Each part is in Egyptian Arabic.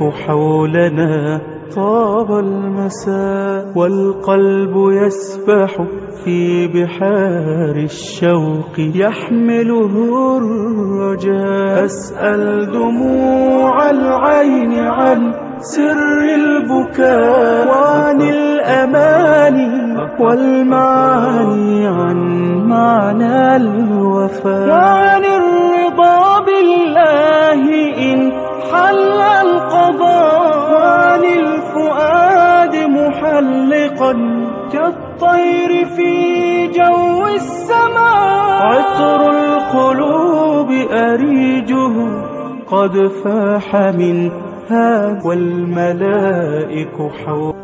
حولنا طاب المساء والقلب يسبح في بحار الشوق يحمله الرجاء أسأل دموع العين عن سر البكاء وعن الأماني والمعاني عن معنى الوفاء وعن الرضا بالله إن حل القضاء وعن الفؤاد محلقا كالطير في جو السماء عطر القلوب أريجه قد فاح من هذا والملائك حول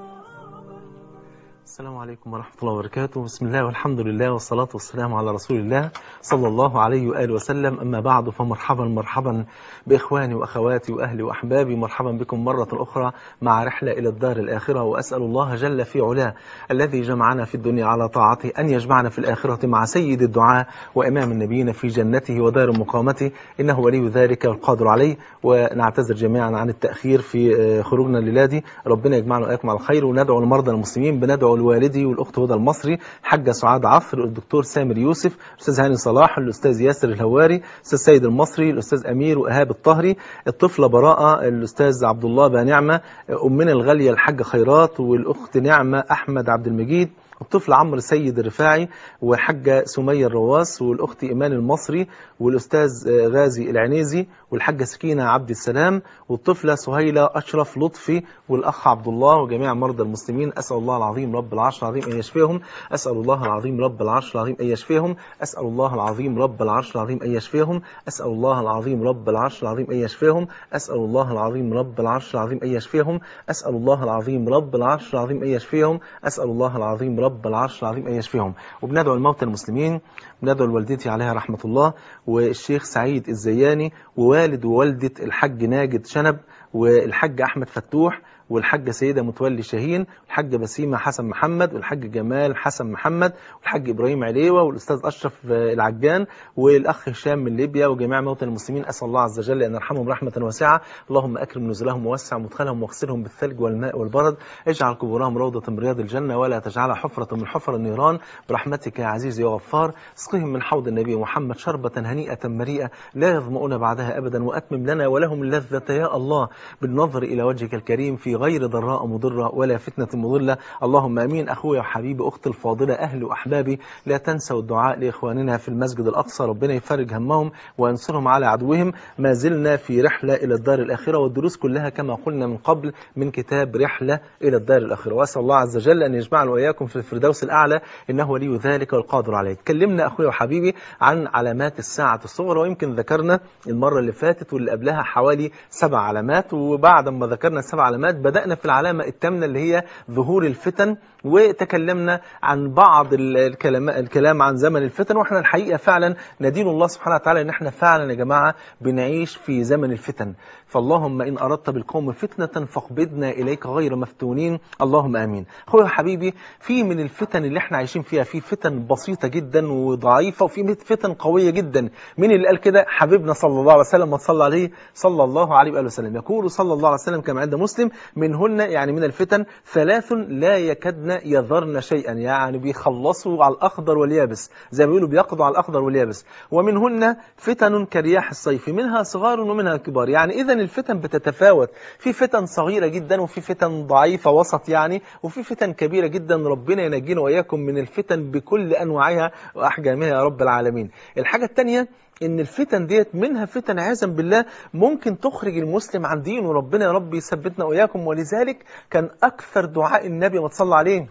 السلام عليكم ورحمة الله وبركاته بسم الله والحمد لله والصلاة والسلام على رسول الله صلى الله عليه وآله وسلم أما بعد فمرحبا مرحبا بإخواني وأخواتي وأهلي وأحبابي مرحبا بكم مرة أخرى مع رحلة إلى الدار الآخرة وأسأل الله جل في علاه الذي جمعنا في الدنيا على طاعته أن يجمعنا في الآخرة مع سيد الدعاء وإمام النبيين في جنته ودار مقامته إنه ولي ذلك والقادر عليه ونعتذر جميعا عن التأخير في خروجنا الليلة دي ربنا يجمعنا وإياكم على الخير وندعو لمرضى المسلمين بندعو لوالدي والأخت هدى المصري حاجة سعاد عفر الدكتور سامر يوسف الأستاذ هاني صلاح الأستاذ ياسر الهواري الأستاذ سيد المصري الأستاذ أمير وإيهاب الطهري الطفلة براءة الأستاذ عبد الله بنعمة أمنا الغالية الحاجة خيرات والأخت نعمة أحمد عبد المجيد الطفل عمرو سيد الرفاعي وحاجة سمية الرواس والأخت إيمان المصري والأستاذ غازي العنيزي والحاجة سكينة عبد السلام والطفلة سهيلة أشرف لطفي والأخ عبد الله وجميع مرضى المسلمين أسأل الله العظيم رب العرش العظيم أن يشفيهم أسأل الله العظيم رب العرش العظيم أن يشفيهم أسأل الله العظيم رب العرش العظيم أن يشفيهم أسأل الله العظيم رب العرش العظيم أن يشفيهم أسأل الله العظيم رب العرش العظيم أن يشفيهم أسأل الله العظيم رب العرش العظيم أن يشفيهم أسأل الله العظيم رب العرش العظيم أن يشفيهم وبندعو الموتى المسلمين بندعو لوالدتي عليها رحمة الله والشيخ سعيد الزياني ووالد ووالدة الحج ناجد شنب والحج أحمد فتوح والحاجة سيدة متولي شاهين والحاجة بسيمة حسن محمد والحاج جمال حسن محمد والحاج إبراهيم عليوة والأستاذ أشرف العجان والأخ هشام من ليبيا وجميع موتى المسلمين أسأل الله عز وجل أن يرحمهم رحمة واسعة اللهم أكرم نزلهم ووسع مدخلهم واغسلهم بالثلج والماء والبرد اجعل قبورهم روضة من رياض الجنة ولا تجعلها حفرة من حفر النيران برحمتك يا عزيز يا غفار اسقهم من حوض النبي محمد شربة هنيئة مريئة لا يظمؤون بعدها أبدا وأتمم لنا ولهم اللذة يا الله بالنظر إلى وجهك الكريم في غير ضراء مضرة ولا فتنة مضلة اللهم أمين أخويا وحبيبي أختي الفاضلة أهلي وأحبابي لا تنسوا الدعاء لإخواننا في المسجد الأقصى ربنا يفرج همهم وينصرهم على عدوهم ما زلنا في رحلة إلى الدار الآخرة والدروس كلها كما قلنا من قبل من كتاب رحلة إلى الدار الآخرة وأسأل الله عز وجل أن يجمعنا وإياكم في الفردوس الأعلى إنه ولي ذلك والقادر عليه تكلمنا أخويا وحبيبي عن علامات الساعة الصغرى ويمكن ذكرنا المرة اللي فاتت واللي قبلها حوالي سبع علامات وبعد ما ذكرنا السبع علامات بدأنا في العلامة الثامنة اللي هي ظهور الفتن وتكلمنا عن بعض الكلام, الكلام عن زمن الفتن واحنا الحقيقة فعلا ندين الله سبحانه وتعالى ان احنا فعلا يا جماعة بنعيش في زمن الفتن فاللهم إن أردت بالقوم فتنة فاقبضنا إليك غير مفتونين اللهم آمين أخويا حبيبي في من الفتن اللي احنا عايشين فيها في فتن بسيطة جدا وضعيفة وفي فتن قوية جدا مين اللي قال كده حبيبنا صلى الله عليه وسلم ما صلى عليه صلى الله عليه وآله وسلم يقول صلى الله عليه وسلم كما عند مسلم منهن يعني من الفتن ثلاث لا يكدن يذرن شيئا يعني بيخلصوا على الأخضر واليابس زي ما بيقولوا بيقضوا على الأخضر واليابس ومنهن فتن كرياح الصيف منها صغار ومنها كبار يعني إذا الفتن بتتفاوت في فتن صغيرة جدا وفي فتن ضعيفة وسط يعني وفي فتن كبيرة جدا ربنا ينجينا وإياكم من الفتن بكل أنواعها وأحجامها يا رب العالمين الحاجة الثانية ان الفتن ديت منها فتن عياذا بالله ممكن تخرج المسلم عن دينه وربنا يا رب يثبتنا واياكم ولذلك كان اكثر دعاء النبي ما تصلى عليه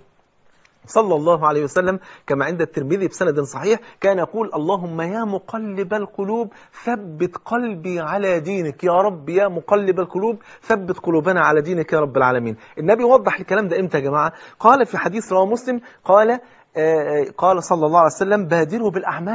صلى الله عليه وسلم كما عند الترمذي بسند صحيح كان يقول اللهم يا مقلب القلوب ثبت قلبي على دينك يا رب يا مقلب القلوب ثبت قلوبنا على دينك يا رب العالمين النبي وضح الكلام ده امتى يا جماعة قال في حديث رواه مسلم قال آه قال صلى الله عليه وسلم بادروا بالأعمال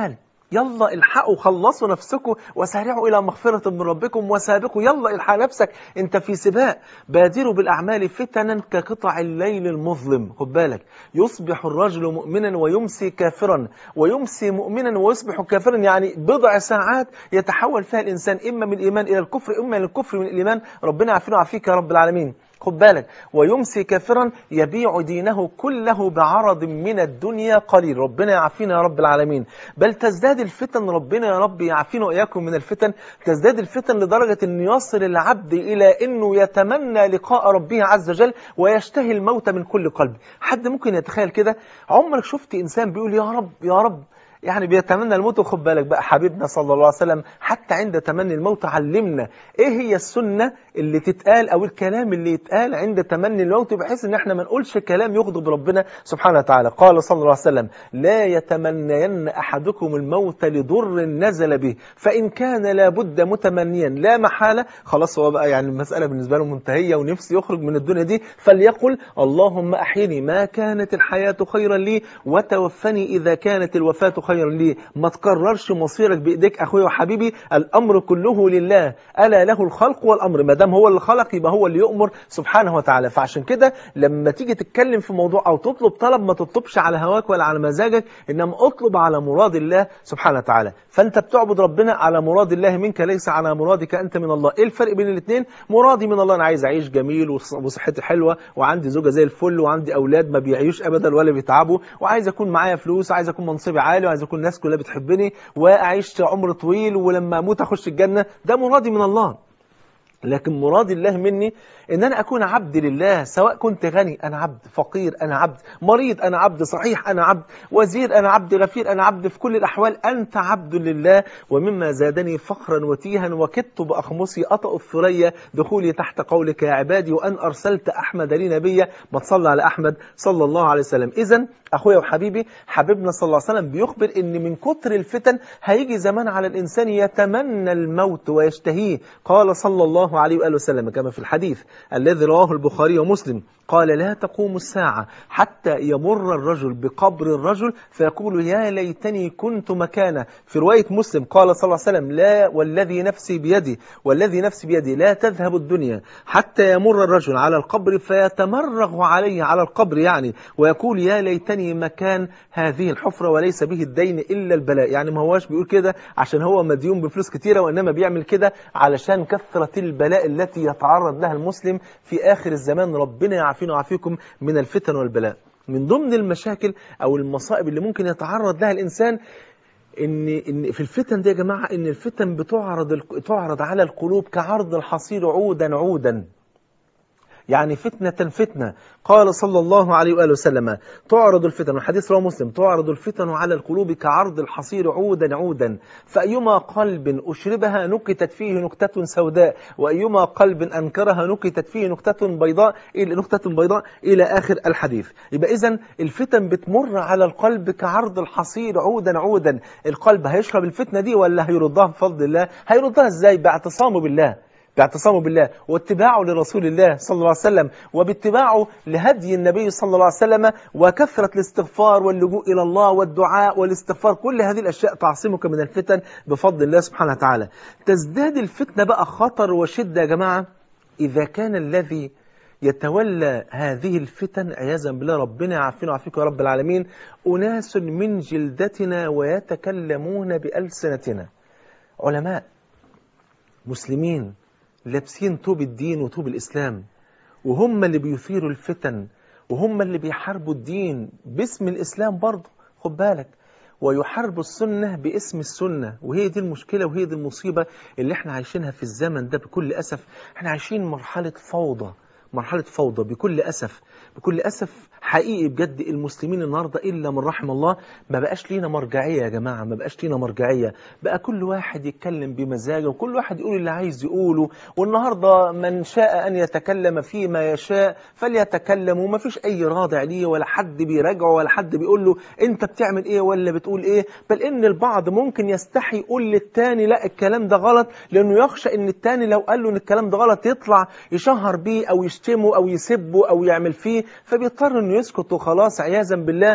يلا الحقوا خلصوا نفسكم وسارعوا إلى مغفرة من ربكم وسابقوا يلا الحق نفسك أنت في سباق بادروا بالأعمال فتنا كقطع الليل المظلم خد بالك يصبح الرجل مؤمنا ويمسي كافرا ويمسي مؤمنا ويصبح كافرا يعني بضع ساعات يتحول فيها الإنسان إما من الإيمان إلى الكفر إما من الكفر من الإيمان ربنا عافينا وعافيك يا رب العالمين خد بالك ويمسي كافرا يبيع دينه كله بعرض من الدنيا قليل ربنا يعافينا يا رب العالمين بل تزداد الفتن ربنا يا رب يعافينا وإياكم من الفتن تزداد الفتن لدرجة أن يصل العبد إلى أنه يتمنى لقاء ربه عز وجل ويشتهي الموت من كل قلب حد ممكن يتخيل كده عمرك شفت إنسان بيقول يا رب يا رب يعني بيتمنى الموت وخد بالك بقى حبيبنا صلى الله عليه وسلم حتى عند تمني الموت علمنا ايه هي السنة اللي تتقال او الكلام اللي يتقال عند تمني الموت بحيث ان احنا ما نقولش كلام يغضب ربنا سبحانه وتعالى قال صلى الله عليه وسلم لا يتمنين احدكم الموت لضر نزل به فان كان لابد متمنيا لا محالة خلاص هو بقى يعني المسألة بالنسبة له منتهية ونفسه يخرج من الدنيا دي فليقل اللهم احيني ما كانت الحياة خيرا لي وتوفني اذا كانت الوفاة خيرا لي ما تكررش مصيرك بايديك اخويا وحبيبي الامر كله لله الا له الخلق والامر ما دام هو اللي خلق يبقى هو اللي يؤمر سبحانه وتعالى فعشان كده لما تيجي تتكلم في موضوع او تطلب طلب ما تطلبش على هواك ولا على مزاجك انما اطلب على مراد الله سبحانه وتعالى فانت بتعبد ربنا على مراد الله منك ليس على مرادك انت من الله ايه الفرق بين الاثنين مرادي من الله انا عايز اعيش جميل وصحتي حلوه وعندي زوجه زي الفل وعندي اولاد ما بيعيش ابدا ولا بيتعبوا وعايز اكون معايا فلوس وعايز اكون منصبي عالي وعايز اكون الناس كلها بتحبني واعيش عمر طويل ولما اموت اخش الجنه ده مرادي من الله لكن مراد الله مني ان انا اكون عبد لله سواء كنت غني انا عبد فقير انا عبد مريض انا عبد صحيح انا عبد وزير انا عبد غفير انا عبد في كل الاحوال انت عبد لله ومما زادني فخرا وتيها وكدت باخمصي اطأ الثريا دخولي تحت قولك يا عبادي وان ارسلت احمد لي نبيا ما تصلى على احمد صلى الله عليه وسلم اذا اخويا وحبيبي حبيبنا صلى الله عليه وسلم بيخبر ان من كتر الفتن هيجي زمان على الانسان يتمنى الموت ويشتهيه قال صلى الله عليه وآله وسلم كما في الحديث الذي رواه البخاري ومسلم قال لا تقوم الساعة حتى يمر الرجل بقبر الرجل فيقول يا ليتني كنت مكانه في رواية مسلم قال صلى الله عليه وسلم لا والذي نفسي بيدي والذي نفسي بيدي لا تذهب الدنيا حتى يمر الرجل على القبر فيتمرغ عليه على القبر يعني ويقول يا ليتني مكان هذه الحفرة وليس به الدين إلا البلاء يعني ما هواش بيقول كده عشان هو مديون بفلوس كتيرة وإنما بيعمل كده علشان كثرة البلاء التي يتعرض لها المسلم في آخر الزمان ربنا يعافينا ويعافيكم من الفتن والبلاء من ضمن المشاكل أو المصائب اللي ممكن يتعرض لها الإنسان ان ان في الفتن دي يا جماعه ان الفتن بتعرض تعرض على القلوب كعرض الحصير عودا عودا يعني فتنة فتنة قال صلى الله عليه وآله وسلم تعرض الفتن والحديث رواه مسلم تعرض الفتن على القلوب كعرض الحصير عودا عودا فأيما قلب أشربها نكتت فيه نكتة سوداء وأيما قلب أنكرها نكتت فيه نكتة بيضاء إلى نكتة بيضاء إلى آخر الحديث يبقى إذا الفتن بتمر على القلب كعرض الحصير عودا عودا القلب هيشرب الفتنة دي ولا هيردها بفضل الله هيردها إزاي باعتصامه بالله باعتصامه بالله واتباعه لرسول الله صلى الله عليه وسلم وباتباعه لهدي النبي صلى الله عليه وسلم وكثرة الاستغفار واللجوء إلى الله والدعاء والاستغفار كل هذه الأشياء تعصمك من الفتن بفضل الله سبحانه وتعالى تزداد الفتنة بقى خطر وشدة يا جماعة إذا كان الذي يتولى هذه الفتن عياذا بالله ربنا يعافينا ويعافيكم يا رب العالمين أناس من جلدتنا ويتكلمون بألسنتنا علماء مسلمين لابسين توب الدين وتوب الإسلام وهم اللي بيثيروا الفتن وهم اللي بيحاربوا الدين باسم الإسلام برضه خد بالك ويحاربوا السنة باسم السنة وهي دي المشكلة وهي دي المصيبة اللي احنا عايشينها في الزمن ده بكل أسف احنا عايشين مرحلة فوضى مرحلة فوضى بكل أسف بكل أسف حقيقي بجد المسلمين النهاردة إلا من رحم الله ما بقاش لينا مرجعية يا جماعة ما بقاش لينا مرجعية بقى كل واحد يتكلم بمزاجه وكل واحد يقول اللي عايز يقوله والنهاردة من شاء أن يتكلم فيما يشاء فليتكلم وما فيش أي راضع ليه ولا حد بيراجعه ولا حد بيقول له أنت بتعمل إيه ولا بتقول إيه بل إن البعض ممكن يستحي يقول للتاني لا الكلام ده غلط لأنه يخشى إن التاني لو قال له إن الكلام ده غلط يطلع يشهر بيه أو يشتمه أو يسبه أو يعمل فيه فبيضطر إنه يسكت وخلاص عياذا بالله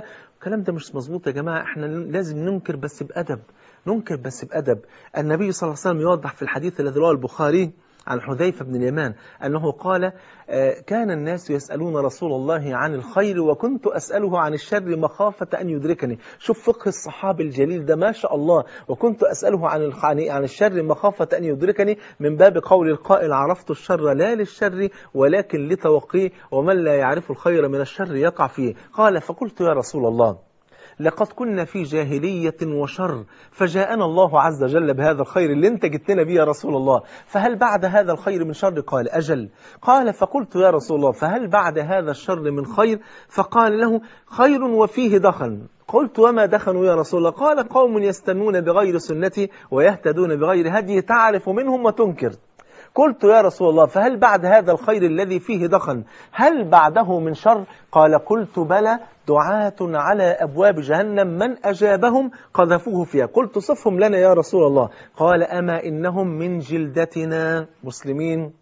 الكلام ده مش مظبوط يا جماعة احنا لازم ننكر بس بأدب ننكر بس بأدب النبي صلى الله عليه وسلم يوضح في الحديث الذي رواه البخاري عن حذيفة بن اليمان أنه قال آه، كان الناس يسألون رسول الله عن الخير وكنت أسأله عن الشر مخافة أن يدركني شوف فقه الصحابي الجليل ده ما شاء الله وكنت أسأله عن الخ- عن عن الشر مخافة أن يدركني من باب قول القائل عرفت الشر لا للشر ولكن لتوقيه ومن لا يعرف الخير من الشر يقع فيه قال فقلت يا رسول الله لقد كنا في جاهلية وشر فجاءنا الله عز وجل بهذا الخير اللي انت جئتنا به يا رسول الله فهل بعد هذا الخير من شر قال أجل قال فقلت يا رسول الله فهل بعد هذا الشر من خير فقال له خير وفيه دخن قلت وما دخنوا يا رسول الله قال قوم يستنون بغير سنتي ويهتدون بغير هدي تعرف منهم وتنكر قلت يا رسول الله فهل بعد هذا الخير الذي فيه دخن هل بعده من شر قال قلت بلى دعاة على أبواب جهنم من أجابهم قذفوه فيها قلت صفهم لنا يا رسول الله قال أما إنهم من جلدتنا مسلمين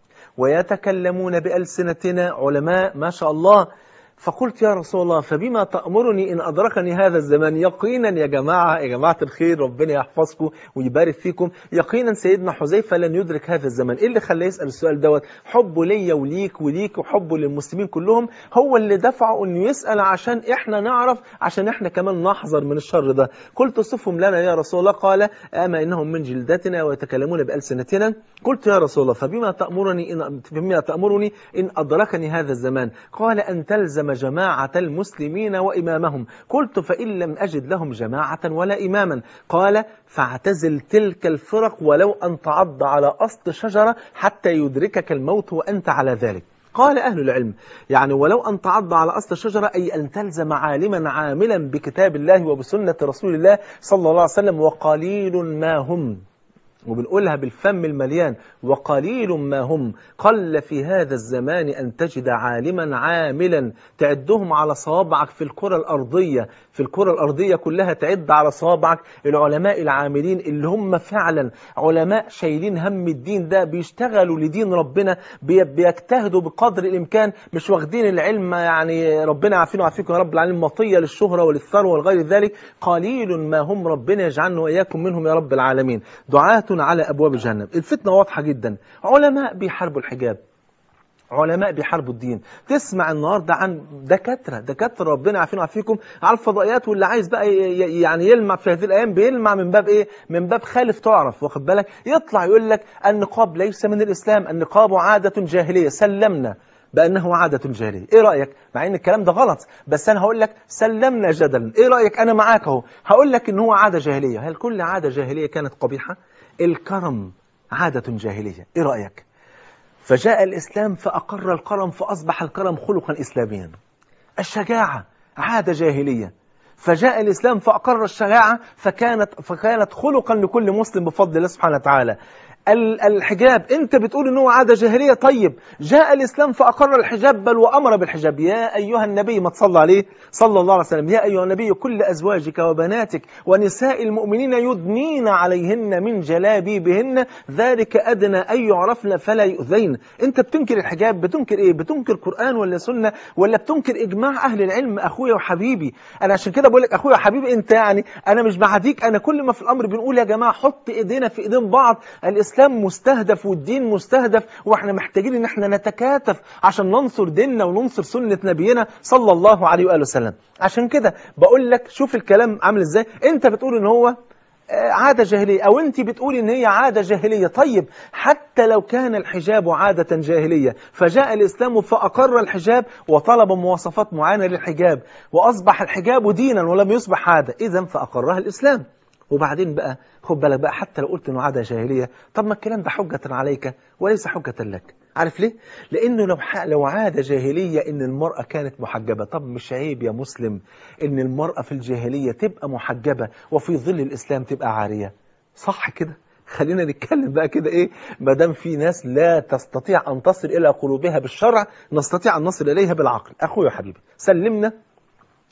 ويتكلمون بألسنتنا علماء ما شاء الله فقلت يا رسول الله فبما تأمرني إن أدركني هذا الزمان يقينا يا جماعة يا جماعة الخير ربنا يحفظكم ويبارك فيكم يقينا سيدنا حذيفة لن يدرك هذا الزمان إيه اللي خلاه يسأل السؤال دوت حبه ليا وليك وليك وحبه للمسلمين كلهم هو اللي دفعه إنه يسأل عشان إحنا نعرف عشان إحنا كمان نحذر من الشر ده قلت صفهم لنا يا رسول الله قال أما إنهم من جلدتنا ويتكلمون بألسنتنا قلت يا رسول الله فبما تأمرني إن بما تأمرني إن أدركني هذا الزمان قال أن تلزم جماعة المسلمين وإمامهم قلت فإن لم أجد لهم جماعة ولا إماما قال فاعتزل تلك الفرق ولو أن تعض على أصل شجرة حتى يدركك الموت وأنت على ذلك قال أهل العلم يعني ولو أن تعض على أصل الشجرة أي أن تلزم عالما عاملا بكتاب الله وبسنة رسول الله صلى الله عليه وسلم وقليل ما هم وبنقولها بالفم المليان وقليل ما هم قل في هذا الزمان أن تجد عالما عاملا تعدهم على صوابعك في الكرة الأرضية في الكرة الأرضية كلها تعد على صوابعك العلماء العاملين اللي هم فعلا علماء شايلين هم الدين ده بيشتغلوا لدين ربنا بي- بيجتهدوا بقدر الإمكان مش واخدين العلم يعني ربنا عافينا وعافيكم يا رب العالمين مطية للشهرة وللثروة ولغير ذلك قليل ما هم ربنا يجعلنا وإياكم منهم يا رب العالمين دعاة على أبواب جهنم الفتنة واضحة جدا علماء بيحاربوا الحجاب علماء بيحاربوا الدين تسمع النهارده عن دكاتره دكاتره ربنا يعافينا ويعافيكم على الفضائيات واللي عايز بقى ي- ي- يعني يلمع في هذه الايام بيلمع من باب ايه من باب خالف تعرف واخد بالك يطلع يقول لك النقاب ليس من الاسلام النقاب عاده جاهليه سلمنا بانه عاده جاهليه ايه رايك مع ان الكلام ده غلط بس انا هقول لك سلمنا جدلا ايه رايك انا معاك اهو هقول لك ان هو عاده جاهليه هل كل عاده جاهليه كانت قبيحه الكرم عاده جاهليه ايه رايك فجاء الإسلام فأقر الكرم فأصبح الكرم خلقا إسلاميا الشجاعة عادة جاهلية فجاء الإسلام فأقر الشجاعة فكانت, فكانت خلقا لكل مسلم بفضل الله سبحانه وتعالى ال- الحجاب انت بتقول ان هو عاده جاهليه طيب جاء الاسلام فاقر الحجاب بل وامر بالحجاب يا ايها النبي ما تصلى عليه صلى الله عليه وسلم يا ايها النبي كل ازواجك وبناتك ونساء المؤمنين يدنين عليهن من جلابيبهن ذلك ادنى ان يعرفن فلا يؤذين انت بتنكر الحجاب بتنكر ايه بتنكر قران ولا سنه ولا بتنكر اجماع اهل العلم اخويا وحبيبي انا عشان كده بقول لك اخويا وحبيبي انت يعني انا مش بعديك انا كل ما في الامر بنقول يا جماعه حط ايدينا في ايدين بعض الاسلام مستهدف والدين مستهدف واحنا محتاجين ان احنا نتكاتف عشان ننصر ديننا وننصر سنه نبينا صلى الله عليه واله وسلم عشان كده بقول لك شوف الكلام عامل ازاي انت بتقول ان هو آه، عادة جاهلية أو أنت بتقولي إن هي عادة جاهلية طيب حتى لو كان الحجاب عادة جاهلية فجاء الإسلام فأقر الحجاب وطلب مواصفات معينة للحجاب وأصبح الحجاب دينا ولم يصبح عادة إذا فأقرها الإسلام وبعدين بقى خد بالك بقى حتى لو قلت انه عاده جاهليه طب ما الكلام ده حجه عليك وليس حجه لك عارف ليه لانه لو ح... لو عاده جاهليه ان المراه كانت محجبه طب مش عيب يا مسلم ان المراه في الجاهليه تبقى محجبه وفي ظل الاسلام تبقى عاريه صح كده خلينا نتكلم بقى كده ايه ما دام في ناس لا تستطيع ان تصل الى قلوبها بالشرع نستطيع ان نصل اليها بالعقل اخويا وحبيبي سلمنا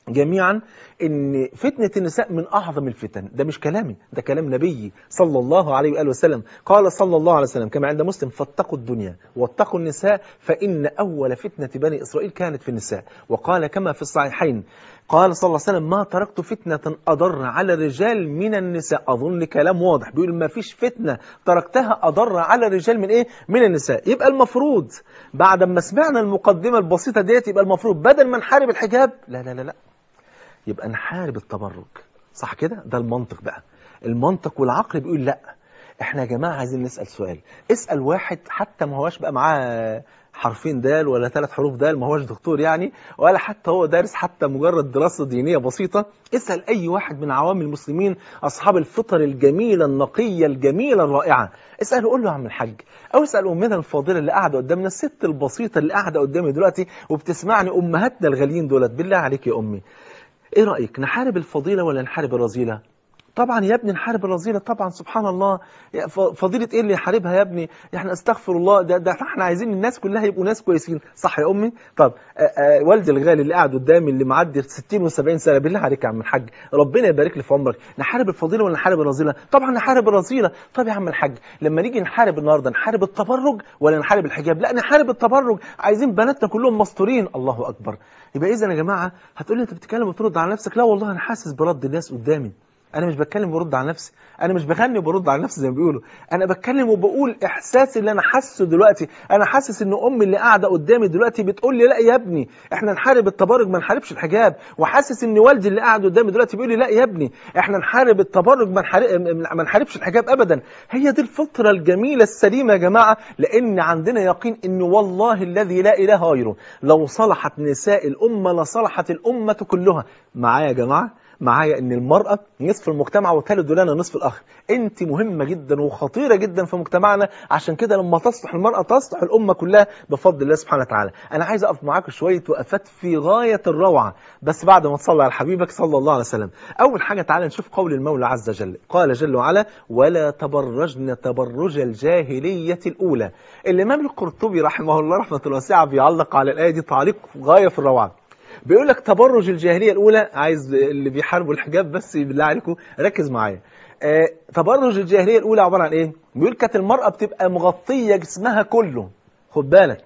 جميعا ان فتنة النساء من اعظم الفتن ده مش كلامي ده كلام نبي صلى الله عليه وآله وسلم قال صلى الله عليه وسلم كما عند مسلم فاتقوا الدنيا واتقوا النساء فإن أول فتنة بني إسرائيل كانت في النساء وقال كما في الصحيحين قال صلى الله عليه وسلم ما تركت فتنة أضر على الرجال من النساء أظن كلام واضح بيقول ما فيش فتنة تركتها أضر على الرجال من إيه من النساء يبقى المفروض بعد ما سمعنا المقدمة البسيطة ديت يبقى المفروض بدل ما نحارب الحجاب لا لا لا لا يبقى نحارب التبرج صح كده ده المنطق بقى المنطق والعقل بيقول لا احنا يا جماعة عايزين نسأل سؤال اسأل واحد حتى ما هواش بقى معاه حرفين دال ولا ثلاث حروف دال ما هوش دكتور يعني ولا حتى هو دارس حتى مجرد دراسة دينية بسيطة اسأل أي واحد من عوام المسلمين أصحاب الفطر الجميلة النقية الجميلة الرائعة اسأله قول له يا عم الحاج أو اسأل أمنا الفاضلة اللي قاعدة قدامنا الست البسيطة اللي قاعدة قدامي دلوقتي وبتسمعني أمهاتنا الغاليين دولت بالله عليك يا أمي ايه رأيك نحارب الفضيلة ولا نحارب الرذيلة طبعا يا ابني نحارب الرذيلة طبعا سبحان الله يا ف- فضيلة ايه اللي يحاربها يا ابني احنا استغفر الله ده, ده احنا عايزين الناس كلها يبقوا ناس كويسين صح يا امي طب آه، آه، والدي الغالي اللي قاعد قدامي اللي معدي 60 و70 سنة بالله عليك يا عم الحاج ربنا يبارك لي في عمرك نحارب الفضيلة ولا نحارب الرذيلة طبعا نحارب الرذيلة طب يا عم الحاج لما نيجي نحارب النهارده نحارب التبرج ولا نحارب الحجاب لا نحارب التبرج عايزين بناتنا كلهم مستورين الله اكبر يبقى اذا يا جماعه هتقول لي انت بتتكلم وترد على نفسك لا والله انا حاسس برد الناس قدامي انا مش بتكلم وبرد على نفسي انا مش بغني وبرد على نفسي زي ما بيقولوا انا بتكلم وبقول احساسي اللي انا حاسه دلوقتي انا حاسس ان امي اللي قاعده قدامي دلوقتي بتقول لي لا يا ابني احنا نحارب التبرج ما نحاربش الحجاب وحاسس ان والدي اللي قاعد قدامي دلوقتي بيقول لي لا يا ابني احنا نحارب التبرج ما نحارب ما نحاربش الحجاب ابدا هي دي الفطره الجميله السليمه يا جماعه لان عندنا يقين ان والله الذي لا اله غيره لو صلحت نساء الامه لصلحت الامه كلها معايا يا جماعه معايا ان المرأة نصف المجتمع وتلد لنا نصف الآخر انت مهمة جدا وخطيرة جدا في مجتمعنا عشان كده لما تصلح المرأة تصلح الأمة كلها بفضل الله سبحانه وتعالى أنا عايز أقف معاك شوية وقفات في غاية الروعة بس بعد ما تصلي على حبيبك صلى الله عليه وسلم أول حاجة تعالى نشوف قول المولى عز وجل قال جل وعلا ولا تبرجن تبرج الجاهلية الأولى الإمام القرطبي رحمه الله رحمة واسعة بيعلق على الآية دي تعليق غاية في الروعة بيقول لك تبرج الجاهليه الاولى عايز اللي بيحاربوا الحجاب بس بالله عليكم ركز معايا آه تبرج الجاهليه الاولى عباره عن ايه بيقول كانت المراه بتبقى مغطيه جسمها كله خد بالك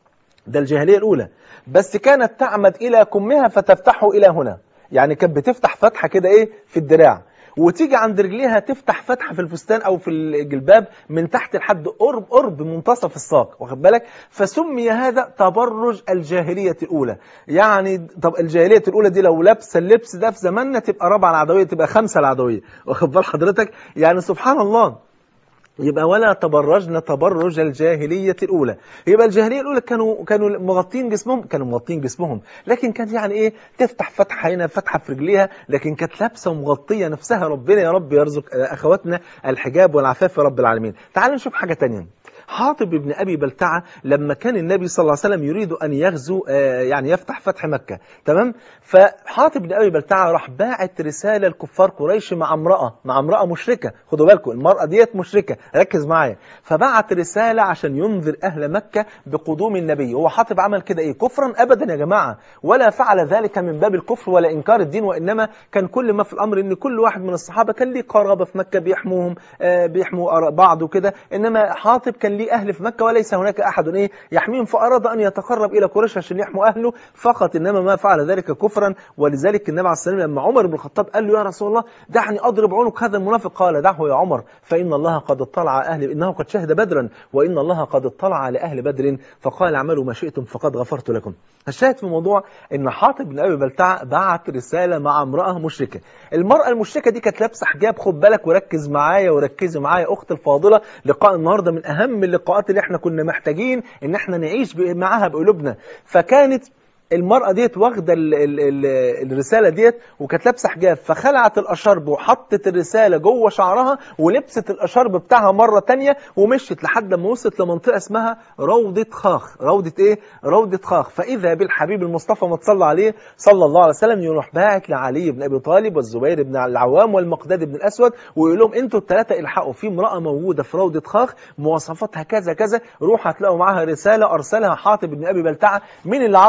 ده الجاهليه الاولى بس كانت تعمد الى كمها فتفتحه الى هنا يعني كانت بتفتح فتحه كده ايه في الدراع وتيجي عند رجليها تفتح فتحه في الفستان او في الجلباب من تحت لحد قرب قرب منتصف الساق واخد بالك فسمي هذا تبرج الجاهليه الاولى يعني طب الجاهليه الاولى دي لو لابسه اللبس ده في زماننا تبقى رابعه العدويه تبقى خمسه العدويه واخد بال حضرتك يعني سبحان الله يبقى ولا تبرجن تبرج الجاهلية الأولى يبقى الجاهلية الأولى كانوا كانوا مغطين جسمهم كانوا مغطين جسمهم لكن كانت يعني إيه تفتح فتحة هنا فتحة في رجليها لكن كانت لابسة ومغطية نفسها ربنا يا رب يرزق أخواتنا الحجاب والعفاف يا رب العالمين تعالوا نشوف حاجة تانية حاطب بن أبي بلتعة لما كان النبي صلى الله عليه وسلم يريد أن يغزو آه، يعني يفتح فتح مكة تمام فحاطب بن أبي بلتعة راح باعت رسالة لكفار قريش مع امرأة مع امرأة مشركة خدوا بالكم المرأة ديت مشركة ركز معايا فبعت رسالة عشان ينذر أهل مكة بقدوم النبي هو حاطب عمل كده إيه كفرا أبدا يا جماعة ولا فعل ذلك من باب الكفر ولا إنكار الدين وإنما كان كل ما في الأمر إن كل واحد من الصحابة كان ليه قرابة في مكة بيحموهم آه، بيحموا أر- بعض وكده إنما حاطب كان ليه أهل في مكة وليس هناك أحد إيه يحميهم فأراد أن يتقرب إلى قريش عشان يحموا أهله فقط إنما ما فعل ذلك كفرا ولذلك النبي عليه الصلاة والسلام لما عمر بن الخطاب قال له يا رسول الله دعني أضرب عنق هذا المنافق قال دعه يا عمر فإن الله قد اطلع أهل إنه قد شهد بدرا وإن الله قد اطلع على أهل بدر فقال اعملوا ما شئتم فقد غفرت لكم الشاهد في الموضوع ان حاطب بن ابي بلتعه بعت رساله مع امراه مشركه المراه المشركه دي كانت لابسه حجاب خد بالك وركز معايا وركزي معايا اختي الفاضله لقاء النهارده من اهم اللقاءات اللي احنا كنا محتاجين ان احنا نعيش ب- معاها بقلوبنا فكانت المرأة ديت واخدة ال ال ال الرسالة ديت وكانت لابسة حجاب فخلعت الأشرب وحطت الرسالة جوه شعرها ولبست الأشرب بتاعها مرة تانية ومشيت لحد ما وصلت لمنطقة اسمها روضة خاخ روضة إيه؟ روضة خاخ فإذا بالحبيب المصطفى ما تصلى عليه صلى الله عليه وسلم يروح باعت لعلي بن أبي طالب والزبير بن العوام والمقداد بن الأسود ويقول لهم أنتوا الثلاثة الحقوا في امرأة موجودة في روضة خاخ مواصفاتها كذا كذا روح هتلاقوا معاها رسالة أرسلها حاطب بن أبي بلتعة مين اللي عرف النبي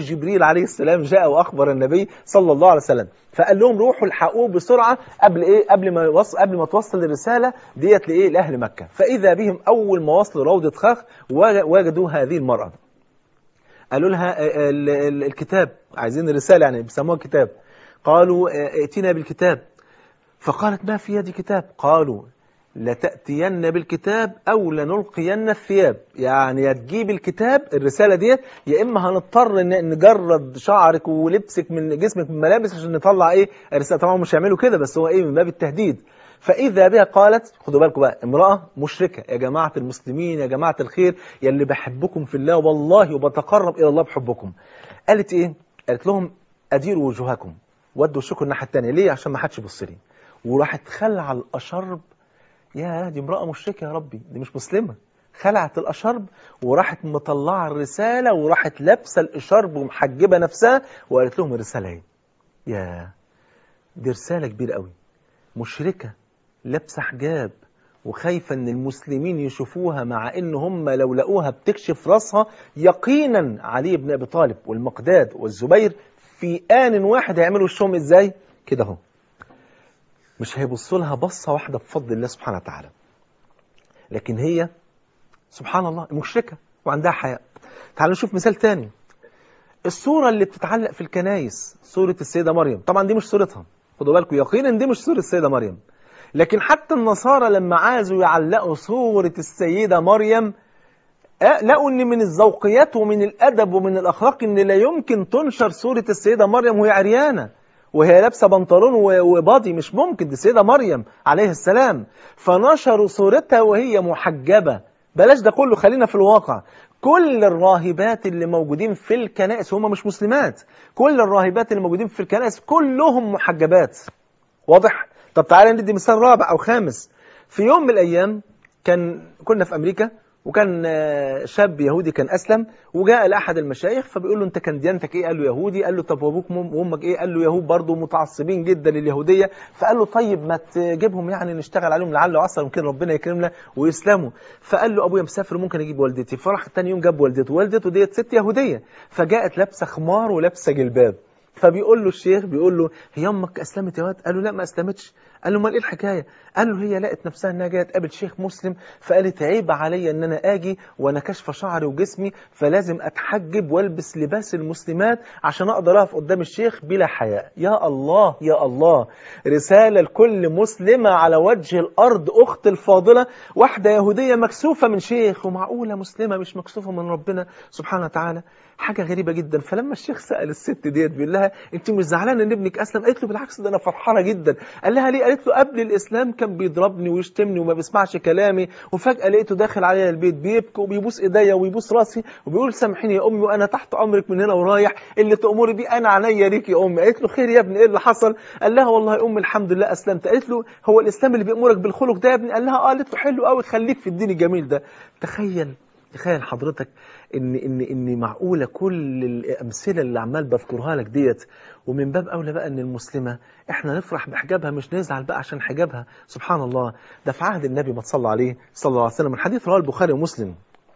جبريل عليه السلام جاء واخبر النبي صلى الله عليه وسلم فقال لهم روحوا الحقوه بسرعه قبل ايه قبل ما يوصل قبل ما توصل الرساله ديت لايه لاهل مكه فاذا بهم اول ما وصلوا روضه خاخ وجدوا هذه المراه قالوا لها آه، ال- ال- الكتاب عايزين الرساله يعني بيسموها كتاب قالوا آه، ائتنا بالكتاب فقالت ما في يدي كتاب قالوا لتأتين بالكتاب أو لنلقين الثياب يعني يا تجيب الكتاب الرسالة ديت يا إما هنضطر إن نجرد شعرك ولبسك من جسمك من ملابس عشان نطلع إيه الرسالة طبعا مش هيعملوا كده بس هو إيه من باب التهديد فإذا بها قالت خدوا بالكم بقى امرأة مشركة يا جماعة المسلمين يا جماعة الخير يا اللي بحبكم في الله والله وبتقرب إلى الله بحبكم قالت إيه قالت لهم أديروا وجوهكم ودوا الشكر الناحية التانية ليه عشان ما حدش يبص لي وراحت خلع الأشرب يا دي امرأة مشركة يا ربي دي مش مسلمة خلعت الأشرب وراحت مطلعة الرسالة وراحت لابسة الأشرب ومحجبة نفسها وقالت لهم الرسالة ايه يا دي رسالة كبيرة قوي مشركة لابسة حجاب وخايفة ان المسلمين يشوفوها مع ان هم لو لقوها بتكشف راسها يقينا علي بن ابي طالب والمقداد والزبير في آن واحد هيعملوا وشهم ازاي كده اهو مش هيبصوا لها بصة واحدة بفضل الله سبحانه وتعالى لكن هي سبحان الله مشركة وعندها حياء تعالوا نشوف مثال تاني الصورة اللي بتتعلق في الكنايس صورة السيدة مريم طبعا دي مش صورتها خدوا بالكم يقينا دي مش صورة السيدة مريم لكن حتى النصارى لما عايزوا يعلقوا صورة السيدة مريم آه، لقوا ان من الذوقيات ومن الادب ومن الاخلاق ان لا يمكن تنشر صورة السيدة مريم وهي عريانة وهي لابسه بنطلون و- وباضي مش ممكن دي السيده مريم عليه السلام فنشروا صورتها وهي محجبه بلاش ده كله خلينا في الواقع كل الراهبات اللي موجودين في الكنائس هم مش مسلمات كل الراهبات اللي موجودين في الكنائس كلهم محجبات واضح طب تعالى ندي مثال رابع او خامس في يوم من الايام كان كنا في امريكا وكان آه، شاب يهودي كان اسلم وجاء لاحد المشايخ فبيقول له انت كان ديانتك ايه قال له يهودي قال له طب وابوك وأم- وامك ايه قال له يهود برضه متعصبين جدا لليهوديه فقال له طيب ما تجيبهم يعني نشتغل عليهم لعل وعسى يمكن ربنا يكرمنا ويسلموا فقال له ابويا مسافر ممكن اجيب والدتي فراح تاني يوم جاب والدته والدته ديت ست يهوديه فجاءت لابسه خمار ولابسه جلباب فبيقول له الشيخ بيقول له هي امك اسلمت يا واد قال له لا ما اسلمتش قال له امال ايه الحكايه قال له هي لقت نفسها انها جايه تقابل شيخ مسلم فقالت عيب عليا ان انا اجي وانا كاشفه شعري وجسمي فلازم اتحجب والبس لباس المسلمات عشان اقدر اقف قدام الشيخ بلا حياء يا الله يا الله رساله لكل مسلمه على وجه الارض اخت الفاضله واحده يهوديه مكسوفه من شيخ ومعقوله مسلمه مش مكسوفه من ربنا سبحانه وتعالى حاجه غريبه جدا فلما الشيخ سال الست ديت بيقول لها انت مش زعلانه ان ابنك اسلم قالت له بالعكس ده انا فرحانه جدا قال لها ليه قالت له قبل الاسلام كان بيضربني ويشتمني وما بيسمعش كلامي وفجاه لقيته داخل عليا البيت بيبكي وبيبوس ايديا وبيبوس راسي وبيقول سامحيني يا امي وانا تحت امرك من هنا ورايح اللي تامري بيه انا عينيا ليك يا امي قالت له خير يا ابني ايه اللي حصل قال لها والله يا امي الحمد لله اسلمت قالت له هو الاسلام اللي بيامرك بالخلق ده يا ابني قال لها اه قالت له حلو قوي خليك في الدين الجميل ده تخيل تخيل حضرتك ان ان ان معقوله كل الامثله اللي عمال بذكرها لك ديت ومن باب اولى بقى ان المسلمه احنا نفرح بحجابها مش نزعل بقى عشان حجابها سبحان الله ده في عهد النبي ما تصلى عليه صلى الله عليه وسلم الحديث رواه البخاري ومسلم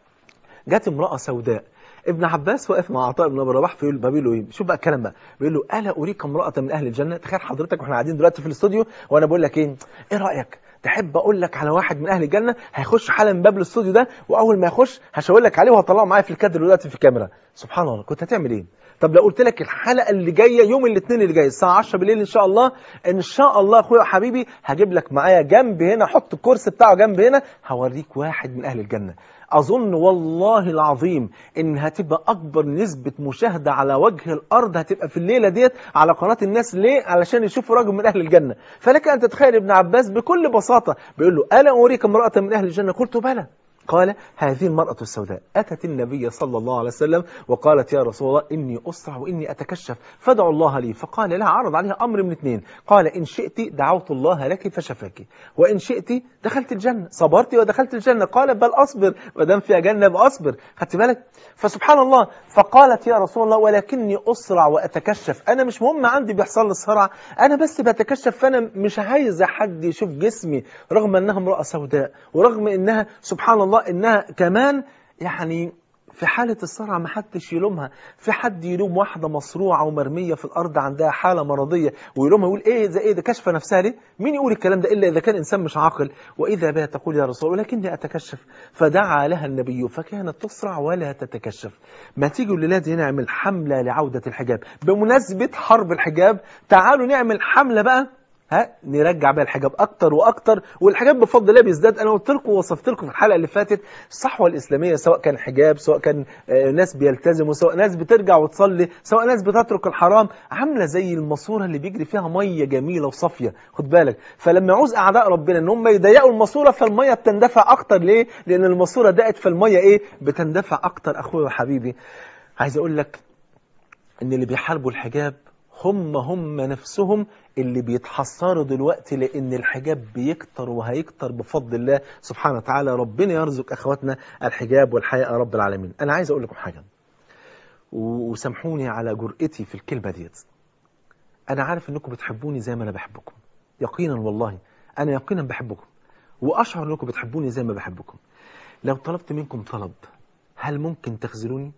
جت امراه سوداء ابن عباس واقف مع عطاء بن ابي رباح فيقول بيقول له ايه شوف بقى الكلام بقى بيقول له الا اريك امراه من اهل الجنه تخيل حضرتك واحنا قاعدين دلوقتي في الاستوديو وانا بقول لك ايه ايه رايك تحب اقول لك على واحد من اهل الجنه هيخش حالا من باب الاستوديو ده واول ما يخش هشاور لك عليه وهطلعه معايا في الكادر دلوقتي في الكاميرا سبحان الله كنت هتعمل ايه طب لو قلت لك الحلقه اللي جايه يوم الاثنين اللي جاي الساعه 10 بالليل ان شاء الله ان شاء الله اخويا وحبيبي هجيب لك معايا جنب هنا احط الكرسي بتاعه جنب هنا هوريك واحد من اهل الجنه اظن والله العظيم ان هتبقى اكبر نسبه مشاهده على وجه الارض هتبقى في الليله ديت على قناه الناس ليه علشان يشوفوا راجل من اهل الجنه فلك ان تتخيل ابن عباس بكل بساطه بيقول له الا اريك امراه من اهل الجنه قلت بلى قال هذه المرأة السوداء أتت النبي صلى الله عليه وسلم وقالت يا رسول الله إني أسرع وإني أتكشف فادعوا الله لي فقال لها عرض عليها أمر من اثنين قال إن شئت دعوت الله لك فشفاك وإن شئت دخلت الجنة صبرت ودخلت الجنة قال بل أصبر ما دام فيها جنة بأصبر خدت بالك فسبحان الله فقالت يا رسول الله ولكني أسرع وأتكشف أنا مش مهم عندي بيحصل لي الصرع أنا بس بتكشف فأنا مش عايزة حد يشوف جسمي رغم أنها امرأة سوداء ورغم أنها سبحان الله أنها كمان يعني في حالة الصرع ما حدش يلومها في حد يلوم واحدة مصروعة ومرمية في الأرض عندها حالة مرضية ويلومها يقول إيه ده إيه ده كشف نفسها ليه مين يقول الكلام ده إلا إذا كان إنسان مش عاقل وإذا بها تقول يا رسول الله ولكني أتكشف فدعا لها النبي فكانت تصرع ولا تتكشف ما تيجوا الليلة دي نعمل حملة لعودة الحجاب بمناسبة حرب الحجاب تعالوا نعمل حملة بقى ها نرجع بقى الحجاب اكتر واكتر والحجاب بفضل الله بيزداد انا قلت لكم ووصفت لكم في الحلقه اللي فاتت الصحوه الاسلاميه سواء كان حجاب سواء كان آه، ناس بيلتزموا سواء ناس بترجع وتصلي سواء ناس بتترك الحرام عامله زي الماسوره اللي بيجري فيها ميه جميله وصافيه خد بالك فلما يعوز اعداء ربنا ان هم يضيقوا الماسوره فالميه بتندفع اكتر ليه لان الماسوره ضاقت فالميه ايه بتندفع اكتر اخويا وحبيبي عايز اقول لك ان اللي بيحاربوا الحجاب هم هم نفسهم اللي بيتحسروا دلوقتي لان الحجاب بيكتر وهيكتر بفضل الله سبحانه وتعالى ربنا يرزق اخواتنا الحجاب والحياء يا رب العالمين انا عايز اقول لكم حاجه و- وسامحوني على جرأتي في الكلمه ديت انا عارف انكم بتحبوني زي ما انا بحبكم يقينا والله انا يقينا بحبكم واشعر انكم بتحبوني زي ما بحبكم لو طلبت منكم طلب هل ممكن تخذلوني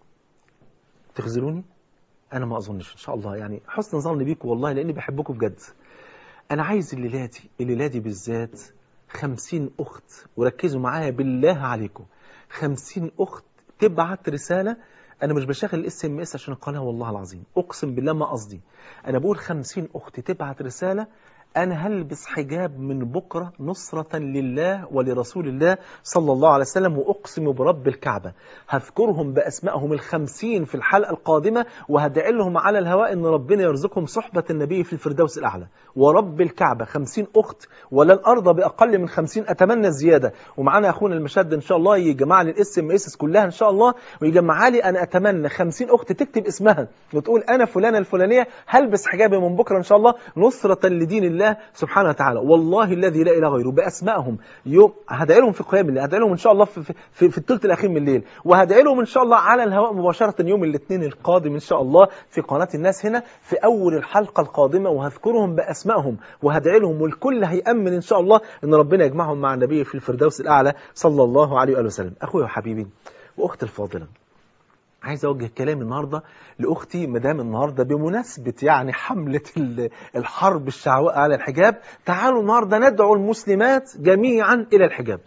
تخذلوني انا ما اظنش ان شاء الله يعني حسن ظن بيكم والله لاني بحبكم بجد انا عايز الليله دي الليله دي بالذات خمسين اخت وركزوا معايا بالله عليكم خمسين اخت تبعت رساله انا مش بشغل الاس ام اس عشان القناه والله العظيم اقسم بالله ما قصدي انا بقول خمسين اخت تبعت رساله أنا هلبس حجاب من بكرة نصرة لله ولرسول الله صلى الله عليه وسلم وأقسم برب الكعبة هذكرهم بأسمائهم الخمسين في الحلقة القادمة وهدعي لهم على الهواء أن ربنا يرزقهم صحبة النبي في الفردوس الأعلى ورب الكعبة خمسين أخت ولن أرضى بأقل من خمسين أتمنى زيادة ومعانا أخونا المشد إن شاء الله يجمع لي الاس ام اس كلها إن شاء الله ويجمعها لي أنا أتمنى خمسين أخت تكتب اسمها وتقول أنا فلانة الفلانية هلبس حجابي من بكرة إن شاء الله نصرة لدين الله سبحانه وتعالى والله الذي لا إله غيره بأسمائهم يوم هدعي لهم في قيام الليل هدعي لهم إن شاء الله في, في, في الثلث الأخير من الليل وهدعي لهم إن شاء الله على الهواء مباشرة يوم الاثنين القادم إن شاء الله في قناة الناس هنا في أول الحلقة القادمة وهذكرهم بأسمائهم وهدعي لهم والكل هيأمن إن شاء الله إن ربنا يجمعهم مع النبي في الفردوس الأعلى صلى الله عليه وآله وسلم أخويا وحبيبي وأختي الفاضلة عايز اوجه كلامي النهارده لاختي مدام النهارده بمناسبه يعني حمله ال- الحرب الشعواء على الحجاب تعالوا النهارده ندعو المسلمات جميعا الى الحجاب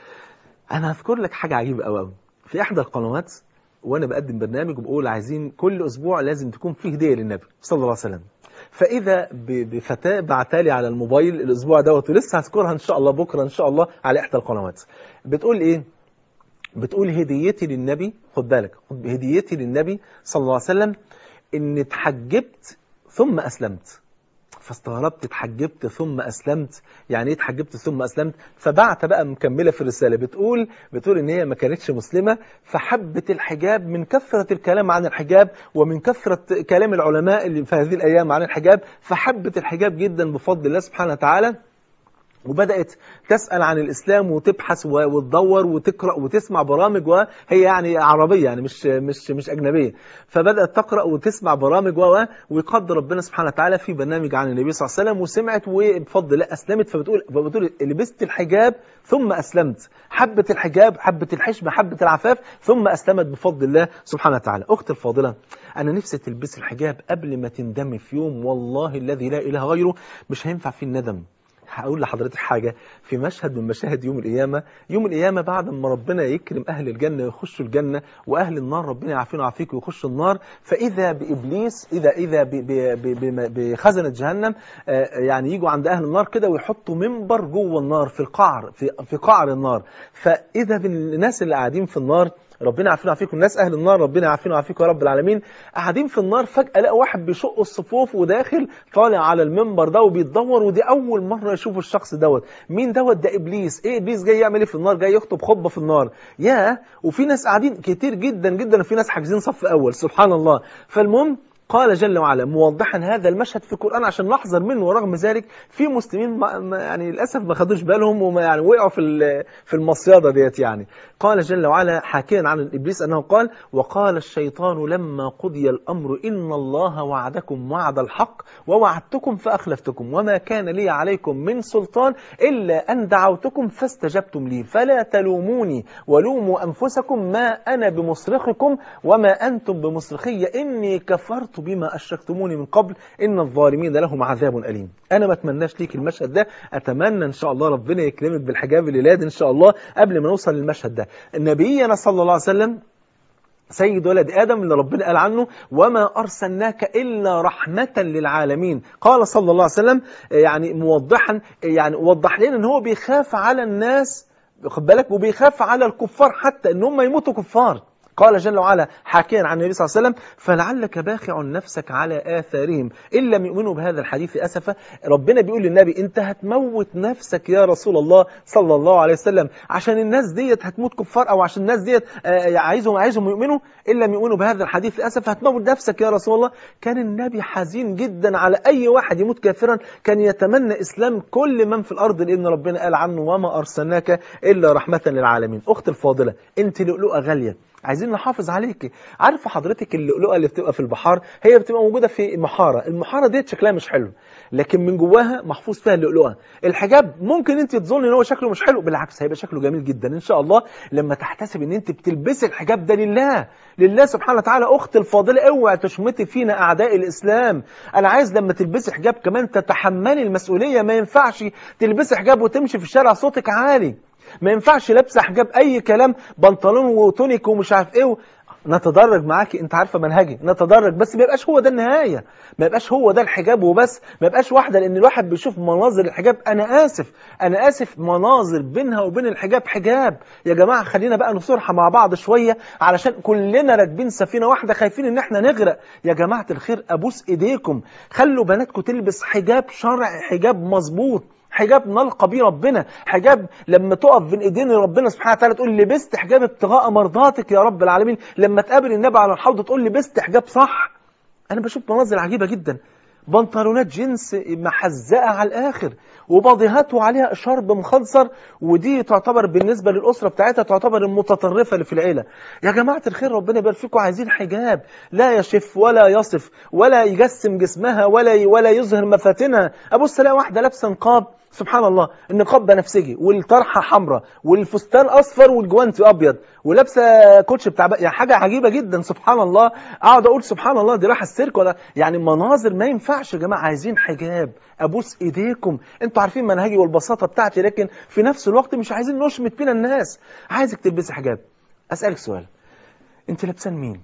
انا هذكر لك حاجه عجيبه قوي قوي في احدى القنوات وانا بقدم برنامج وبقول عايزين كل اسبوع لازم تكون فيه هديه للنبي صلى الله عليه وسلم فاذا ب- بفتاه بعتالي على الموبايل الاسبوع دوت ولسه هذكرها ان شاء الله بكره ان شاء الله على احدى القنوات بتقول ايه بتقول هديتي للنبي خد بالك خد- هديتي للنبي صلى الله عليه وسلم ان اتحجبت ثم اسلمت فاستغربت اتحجبت ثم اسلمت يعني ايه اتحجبت ثم اسلمت فبعت بقى مكمله في الرساله بتقول بتقول ان هي ما كانتش مسلمه فحبت الحجاب من كثره الكلام عن الحجاب ومن كثره كلام العلماء اللي في هذه الايام عن الحجاب فحبت الحجاب جدا بفضل الله سبحانه وتعالى وبدأت تسأل عن الإسلام وتبحث و- وتدور وتقرأ وتسمع برامج وهي يعني عربية يعني مش مش مش أجنبية فبدأت تقرأ وتسمع برامج و و- ويقدر ربنا سبحانه وتعالى في برنامج عن النبي صلى الله عليه وسلم وسمعت وبفضل الله أسلمت فبتقول فبتقول لبست الحجاب ثم أسلمت حبت الحجاب حبت الحشمة حبت العفاف ثم أسلمت بفضل الله سبحانه وتعالى أختي الفاضلة أنا نفسي تلبسي الحجاب قبل ما تندمي في يوم والله الذي لا إله غيره مش هينفع فيه الندم هقول لحضرتك حاجة في مشهد من مشاهد يوم القيامة يوم القيامة بعد ما ربنا يكرم أهل الجنة ويخشوا الجنة وأهل النار ربنا يعافينا ويعافيك ويخشوا النار فإذا بإبليس إذا إذا ب- ب- ب- ب- بخزنة جهنم آه، يعني يجوا عند أهل النار كده ويحطوا منبر جوه النار في القعر في في قعر النار فإذا بالناس اللي قاعدين في النار ربنا يعافينا ويعافيكم الناس اهل النار ربنا يعافينا ويعافيكم يا رب العالمين قاعدين في النار فجاه لقى واحد بيشق الصفوف وداخل طالع على المنبر ده وبيتدور ودي اول مره يشوفوا الشخص دوت مين دوت ده ابليس ايه ابليس جاي يعمل ايه في النار جاي يخطب خطبه في النار يا وفي ناس قاعدين كتير جدا جدا وفي ناس حاجزين صف اول سبحان الله فالمهم قال جل وعلا موضحا هذا المشهد في القرآن عشان نحذر منه ورغم ذلك في مسلمين ما ما يعني للأسف ما خدوش بالهم وما يعني وقعوا في ال- في المصيادة ديت يعني قال جل وعلا حاكيا عن إبليس أنه قال وقال الشيطان لما قضي الأمر إن الله وعدكم وعد الحق ووعدتكم فأخلفتكم وما كان لي عليكم من سلطان إلا أن دعوتكم فاستجبتم لي فلا تلوموني ولوموا أنفسكم ما أنا بمصرخكم وما أنتم بمصرخي إني كفرت بما أشركتموني من قبل إن الظالمين لهم عذاب أليم أنا ما أتمناش ليك المشهد ده أتمنى إن شاء الله ربنا يكرمك بالحجاب الليلاد إن شاء الله قبل ما نوصل للمشهد ده نبينا صلى الله عليه وسلم سيد ولد آدم اللي ربنا قال عنه وما أرسلناك إلا رحمة للعالمين قال صلى الله عليه وسلم يعني موضحا يعني وضح لنا ان هو بيخاف على الناس خد بالك وبيخاف على الكفار حتى ان هم يموتوا كفار قال جل وعلا حاكيا عن النبي صلى الله عليه وسلم فلعلك باخع نفسك على آثارهم إن لم يؤمنوا بهذا الحديث أسفا ربنا بيقول للنبي أنت هتموت نفسك يا رسول الله صلى الله عليه وسلم عشان الناس ديت هتموت كفار أو عشان الناس ديت آه، عايزهم عايزهم يؤمنوا إن لم يؤمنوا بهذا الحديث أسفا هتموت نفسك يا رسول الله كان النبي حزين جدا على أي واحد يموت كافرا كان يتمنى إسلام كل من في الأرض لأن ربنا قال عنه وما أرسلناك إلا رحمة للعالمين أخت الفاضلة أنت لؤلؤة غالية عايزين نحافظ عليك عارفه حضرتك اللؤلؤه اللي بتبقى في البحار هي بتبقى موجوده في محاره المحاره ديت شكلها مش حلو لكن من جواها محفوظ فيها اللؤلؤه الحجاب ممكن انت تظني ان هو شكله مش حلو بالعكس هيبقى شكله جميل جدا ان شاء الله لما تحتسب ان انت بتلبسي الحجاب ده لله لله سبحانه وتعالى اخت الفاضله اوعي تشمتي فينا اعداء الاسلام انا عايز لما تلبسي حجاب كمان تتحملي المسؤوليه ما ينفعش تلبسي حجاب وتمشي في الشارع صوتك عالي ما ينفعش لابسه حجاب اي كلام بنطلون وتونيك ومش عارف ايه و... نتدرج معاكي انت عارفه منهجي نتدرج بس ما يبقاش هو ده النهايه ما يبقاش هو ده الحجاب وبس ما يبقاش واحده لان الواحد بيشوف مناظر الحجاب انا اسف انا اسف مناظر بينها وبين الحجاب حجاب يا جماعه خلينا بقى نصرحه مع بعض شويه علشان كلنا راكبين سفينه واحده خايفين ان احنا نغرق يا جماعه الخير ابوس ايديكم خلوا بناتكم تلبس حجاب شرعي حجاب مظبوط حجاب نلقى بيه ربنا حجاب لما تقف بين ايدين ربنا سبحانه وتعالى تقول لبست حجاب ابتغاء مرضاتك يا رب العالمين لما تقابل النبي على الحوض تقول لبست حجاب صح انا بشوف مناظر عجيبه جدا بنطلونات جنس محزقه على الاخر وباضيهات وعليها شرب مخنصر ودي تعتبر بالنسبه للاسره بتاعتها تعتبر المتطرفه اللي في العيله يا جماعه الخير ربنا يبارك فيكم عايزين حجاب لا يشف ولا يصف ولا يجسم جسمها ولا ولا يظهر مفاتنها ابص الاقي واحده لابسه نقاب سبحان الله النقاب بنفسجي والطرحه حمراء والفستان اصفر والجوانتي ابيض ولابسه كوتش بتاع بقى يعني حاجه عجيبه جدا سبحان الله اقعد اقول سبحان الله دي رايحه السيرك ولا يعني مناظر ما ينفعش يا جماعه عايزين حجاب ابوس ايديكم انتوا عارفين منهجي والبساطه بتاعتي لكن في نفس الوقت مش عايزين نشمت بينا الناس عايزك تلبسي حجاب اسالك سؤال انت لابسان مين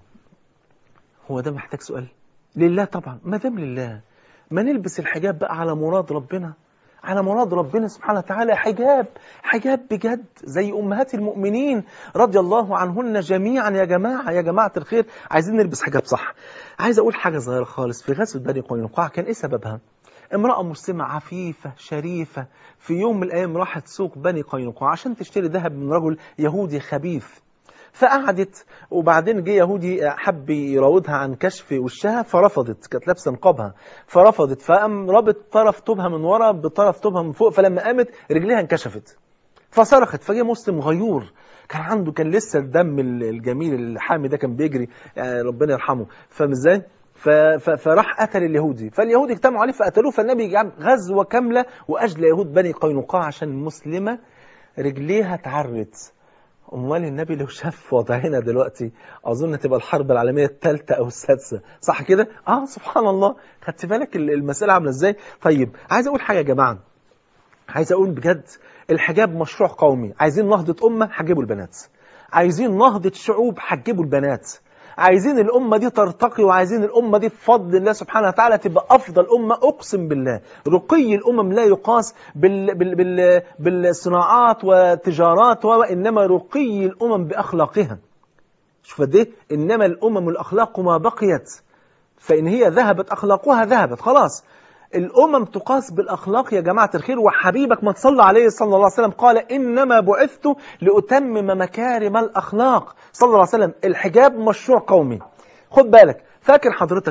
هو ده محتاج سؤال لله طبعا ما دام لله ما نلبس الحجاب بقى على مراد ربنا على مراد ربنا سبحانه وتعالى حجاب حجاب بجد زي أمهات المؤمنين رضي الله عنهن جميعا يا جماعة يا جماعة الخير عايزين نلبس حجاب صح عايز أقول حاجة صغيرة خالص في غزوة بني قينقاع كان إيه سببها امرأة مسلمة عفيفة شريفة في يوم من الأيام راحت سوق بني قينقاع عشان تشتري ذهب من رجل يهودي خبيث فقعدت وبعدين جه يهودي حب يراودها عن كشف وشها فرفضت كانت لابسه نقابها فرفضت فقام رابط طرف توبها من ورا بطرف توبها من فوق فلما قامت رجليها انكشفت فصرخت فجه مسلم غيور كان عنده كان لسه الدم الجميل الحامي ده كان بيجري يعني ربنا يرحمه فاهم ازاي؟ ف- ف- فراح قتل اليهودي فاليهود اجتمعوا عليه فقتلوه فالنبي جاب غزوه كامله واجلى يهود بني قينقاع عشان المسلمه رجليها اتعرت امال النبي لو شاف وضعنا دلوقتي اظن تبقى الحرب العالميه الثالثه او السادسه صح كده اه سبحان الله خدت بالك ال- المساله عامله ازاي طيب عايز اقول حاجه يا جماعه عايز اقول بجد الحجاب مشروع قومي عايزين نهضه امه حجبوا البنات عايزين نهضه شعوب حجبوا البنات عايزين الأمة دي ترتقي وعايزين الأمة دي بفضل الله سبحانه وتعالى تبقى أفضل أمة أقسم بالله رقي الأمم لا يقاس بال بال بال بالصناعات والتجارات وإنما رقي الأمم بأخلاقها شوف قد ايه إنما الأمم الأخلاق ما بقيت فإن هي ذهبت أخلاقها ذهبت خلاص الأمم تقاس بالأخلاق يا جماعة الخير وحبيبك ما تصلى عليه صلى الله عليه وسلم قال إنما بعثت لأتمم مكارم الأخلاق صلى الله عليه وسلم الحجاب مشروع قومي خد بالك فاكر حضرتك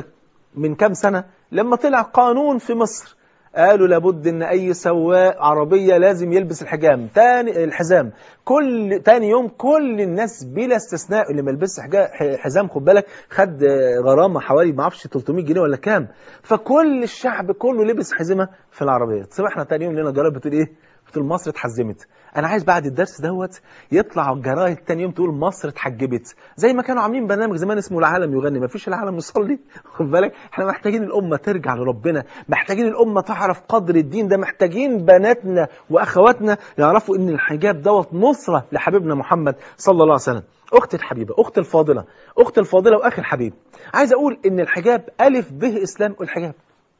من كام سنة لما طلع قانون في مصر قالوا لابد ان اي سواق عربيه لازم يلبس الحجام تاني الحزام كل تاني يوم كل الناس بلا استثناء اللي ما لبسش حجا- حزام خد بالك خد آه، غرامه حوالي ما اعرفش 300 جنيه ولا كام فكل الشعب كله لبس حزمه في العربيات صبحنا تاني يوم لنا جرايد بتقول ايه بتقول مصر اتحزمت انا عايز بعد الدرس دوت يطلع الجرايد تاني يوم تقول مصر اتحجبت زي ما كانوا عاملين برنامج زمان اسمه العالم يغني ما فيش العالم يصلي خد بالك احنا محتاجين الامه ترجع لربنا محتاجين الامه تعرف قدر الدين ده محتاجين بناتنا واخواتنا يعرفوا ان الحجاب دوت نصره لحبيبنا محمد صلى الله عليه وسلم اختي الحبيبه اختي الفاضله اختي الفاضله واخي الحبيب عايز اقول ان الحجاب الف به اسلام الحجاب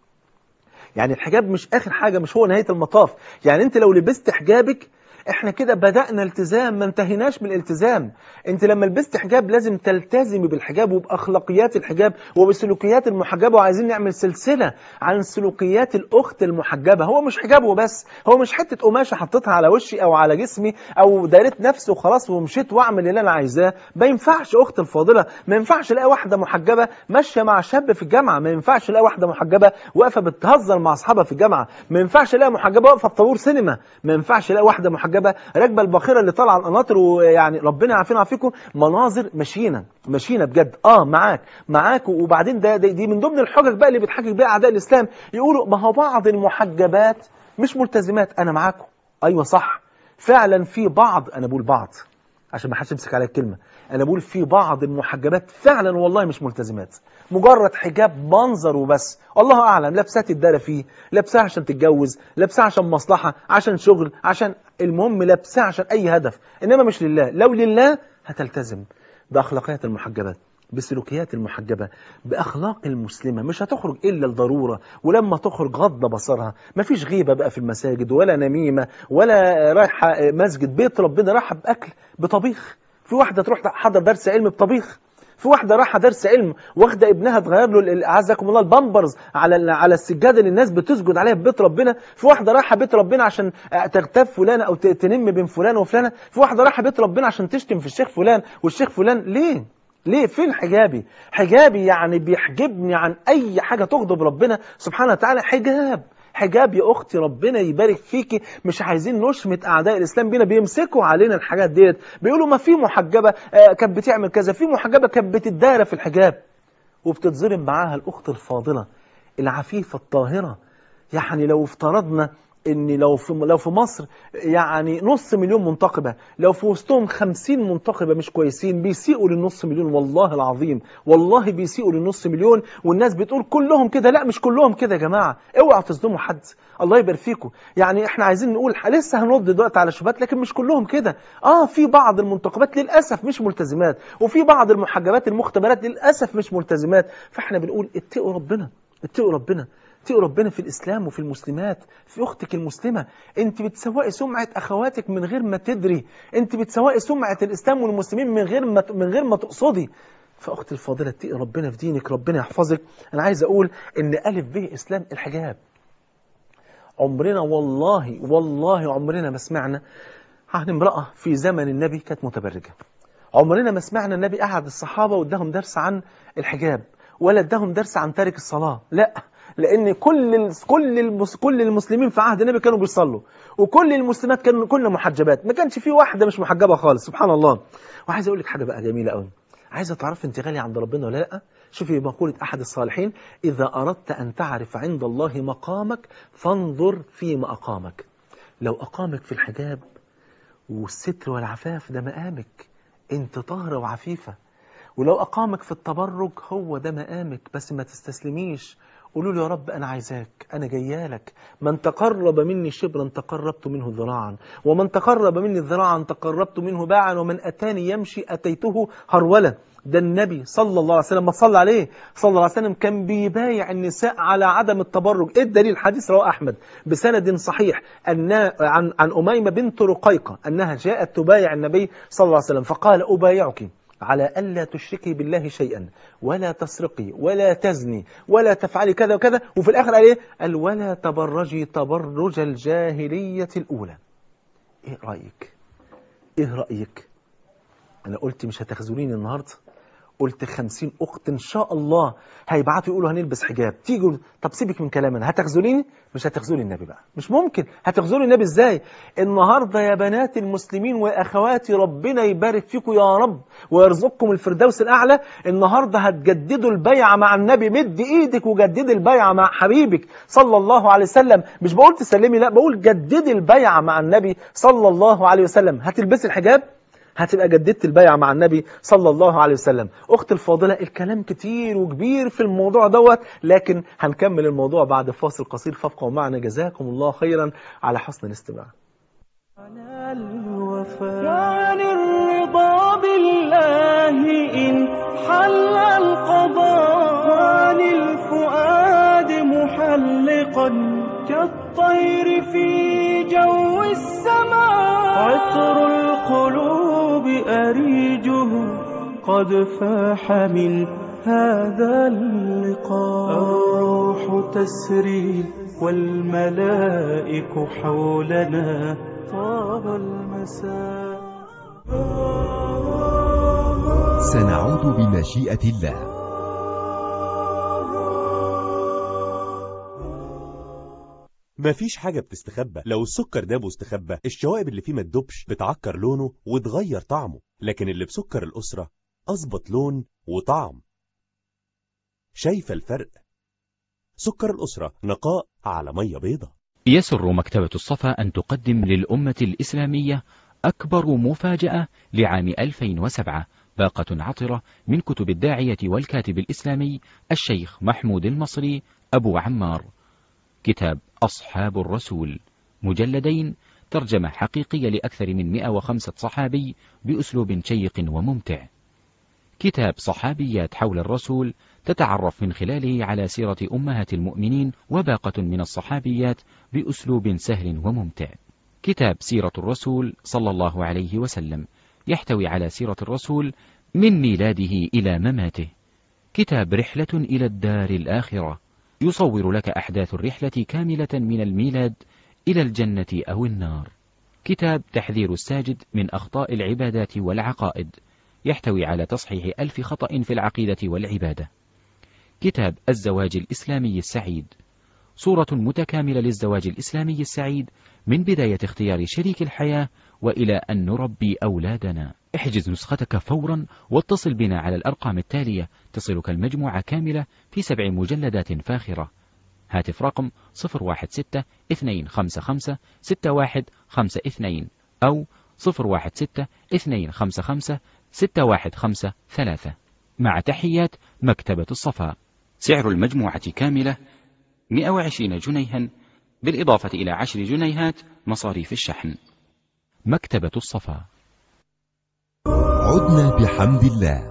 يعني الحجاب مش اخر حاجه مش هو نهايه المطاف يعني انت لو لبست حجابك احنا كده بدأنا التزام ما انتهيناش من الالتزام انت لما لبست حجاب لازم تلتزمي بالحجاب وبأخلاقيات الحجاب وبسلوكيات المحجبة وعايزين نعمل سلسلة عن سلوكيات الأخت المحجبة هو مش حجاب وبس هو مش حتة قماشة حطيتها على وشي أو على جسمي أو داريت نفسي وخلاص ومشيت وأعمل اللي أنا عايزاه ما ينفعش أخت الفاضلة ما ينفعش الاقي واحدة محجبة ماشية مع شاب في الجامعة ما ينفعش الاقي واحدة محجبة واقفة بتهزر مع أصحابها في الجامعة ما ينفعش الاقي محجبة واقفة في طابور سينما ما ينفعش الاقي واحدة محجبة راكبة الباخرة اللي طالعة على القناطر ويعني ربنا يعافينا ويعافيكم مناظر مشينة مشينة بجد اه معاك معاك وبعدين ده ده- دي من ضمن الحجج بقى اللي بيتحجج بيها أعداء الإسلام يقولوا ما هو بعض المحجبات مش ملتزمات أنا معاكم أيوة صح فعلا في بعض أنا بقول بعض عشان ما حدش يمسك عليا الكلمه انا بقول في بعض المحجبات فعلا والله مش ملتزمات مجرد حجاب منظر وبس الله اعلم لابساه تدارى فيه لابساه عشان تتجوز لابساه عشان مصلحه عشان شغل عشان المهم لابساه عشان اي هدف انما مش لله لو لله هتلتزم باخلاقيات المحجبات بسلوكيات المحجبة بأخلاق المسلمة مش هتخرج إلا الضرورة ولما تخرج غض بصرها مفيش غيبة بقى في المساجد ولا نميمة ولا رايحة مسجد بيت ربنا رايحة بأكل بطبيخ في واحدة تروح تحضر درس علم بطبيخ في واحدة رايحة درس علم واخدة ابنها تغير له ال- أعزكم الله البامبرز على ال- على السجادة اللي الناس بتسجد عليها في بيت ربنا في واحدة رايحة بيت ربنا عشان آه، تغتاب فلانة أو ت- تنم بين فلان وفلانة في واحدة رايحة بيت ربنا عشان تشتم في الشيخ فلان والشيخ فلان ليه؟ ليه فين حجابي حجابي يعني بيحجبني عن اي حاجه تغضب ربنا سبحانه وتعالى حجاب حجاب يا اختي ربنا يبارك فيكي مش عايزين نشمت اعداء الاسلام بينا بيمسكوا علينا الحاجات ديت بيقولوا ما في محجبه آه، كانت بتعمل كذا في محجبه كانت بتدارى في الحجاب وبتتظلم معاها الاخت الفاضله العفيفه الطاهره يعني لو افترضنا ان لو في لو في مصر يعني نص مليون منتقبه لو في وسطهم خمسين منتقبه مش كويسين بيسيئوا للنص مليون والله العظيم والله بيسيئوا للنص مليون والناس بتقول كلهم كده لا مش كلهم كده يا جماعه اوعوا تظلموا حد الله يبارك فيكم يعني احنا عايزين نقول لسه هنرد دلوقتي على شبهات لكن مش كلهم كده اه في بعض المنتقبات للاسف مش ملتزمات وفي بعض المحجبات المختبرات للاسف مش ملتزمات فاحنا بنقول اتقوا ربنا اتقوا ربنا اتقوا ربنا في الإسلام وفي المسلمات في أختك المسلمة أنت بتسوقي سمعة أخواتك من غير ما تدري أنت بتسوقي سمعة الإسلام والمسلمين من غير ما من غير ما تقصدي فأختي الفاضلة اتقي ربنا في دينك ربنا يحفظك أنا عايز أقول إن ألف به إسلام الحجاب عمرنا والله والله عمرنا ما سمعنا عن امرأة في زمن النبي كانت متبرجة عمرنا ما سمعنا النبي قعد الصحابة واداهم درس عن الحجاب ولا اداهم درس عن تارك الصلاة لا لان كل ال- كل المس كل المسلمين في عهد النبي كانوا بيصلوا وكل المسلمات كانوا كلنا محجبات ما كانش في واحده مش محجبه خالص سبحان الله وعايز اقول لك حاجه بقى جميله قوي عايزه تعرفي انت غاليه عند ربنا ولا لا شوفي مقوله احد الصالحين اذا اردت ان تعرف عند الله مقامك فانظر فيما اقامك لو اقامك في الحجاب والستر والعفاف ده مقامك انت طاهره وعفيفه ولو أقامك في التبرج هو ده مقامك بس ما تستسلميش قولوا له يا رب أنا عايزاك أنا جيالك من تقرب مني شبرا تقربت منه ذراعا ومن تقرب مني ذراعا تقربت منه باعا ومن أتاني يمشي أتيته هرولا ده النبي صلى الله عليه وسلم ما صلى عليه صلى الله عليه وسلم كان بيبايع النساء على عدم التبرج ايه الدليل حديث رواه احمد بسند صحيح ان عن عن اميمه بنت رقيقه انها جاءت تبايع النبي صلى الله عليه وسلم فقال ابايعك على ألا تشركي بالله شيئا ولا تسرقي ولا تزني ولا تفعلي كذا وكذا وفي الآخر قال إيه؟ قال ولا تبرجي تبرج الجاهلية الأولى إيه رأيك؟ إيه رأيك؟ أنا قلت مش هتخذليني النهاردة قلت خمسين أخت إن شاء الله هيبعتوا يقولوا هنلبس حجاب تيجوا طب سيبك من كلامنا هتخذليني مش هتخذلي النبي بقى مش ممكن هتخذلي النبي إزاي النهاردة يا بنات المسلمين وأخواتي ربنا يبارك فيكم يا رب ويرزقكم الفردوس الأعلى النهاردة هتجددوا البيعة مع النبي مد إيدك وجددي البيعة مع حبيبك صلى الله عليه وسلم مش بقول تسلمي لا بقول جددي البيعة مع النبي صلى الله عليه وسلم هتلبسي الحجاب هتبقى جددت البيعة مع النبي صلى الله عليه وسلم أخت الفاضلة الكلام كتير وكبير في الموضوع دوت لكن هنكمل الموضوع بعد فاصل قصير فابقوا معنا جزاكم الله خيرا على حسن الاستماع على الوفاء عن الرضا بالله إن حل القضاء عن الفؤاد محلقا كالطير في جو السماء عطر القلوب أريجه قد فاح من هذا اللقاء الروح تسري والملائك حولنا طاب المساء سنعود بمشيئة الله مفيش حاجة بتستخبى لو السكر داب واستخبى الشوائب اللي فيه ما تدوبش بتعكر لونه وتغير طعمه لكن اللي بسكر الأسرة أظبط لون وطعم شايفة الفرق سكر الأسرة نقاء على مية بيضة يسر مكتبة الصفا أن تقدم للأمة الإسلامية أكبر مفاجأة لعام 2007 باقة عطرة من كتب الداعية والكاتب الإسلامي الشيخ محمود المصري أبو عمار كتاب أصحاب الرسول مجلدين ترجمة حقيقية لأكثر من 105 صحابي بأسلوب شيق وممتع كتاب صحابيات حول الرسول تتعرف من خلاله على سيرة أمهات المؤمنين وباقة من الصحابيات بأسلوب سهل وممتع كتاب سيرة الرسول صلى الله عليه وسلم يحتوي على سيرة الرسول من ميلاده إلى مماته كتاب رحلة إلى الدار الآخرة يصور لك أحداث الرحلة كاملة من الميلاد إلى الجنة أو النار كتاب تحذير الساجد من أخطاء العبادات والعقائد يحتوي على تصحيح ألف خطأ في العقيدة والعبادة كتاب الزواج الإسلامي السعيد صورة متكاملة للزواج الإسلامي السعيد من بداية اختيار شريك الحياة وإلى أن نربي أولادنا احجز نسختك فورا واتصل بنا على الأرقام التالية تصلك المجموعة كاملة في سبع مجلدات فاخرة هاتف رقم 016 255 6152 أو 016 255 6153 مع تحيات مكتبة الصفا سعر المجموعة كاملة 120 جنيها بالإضافة إلى 10 جنيهات مصاريف الشحن مكتبة الصفا عدنا بحمد الله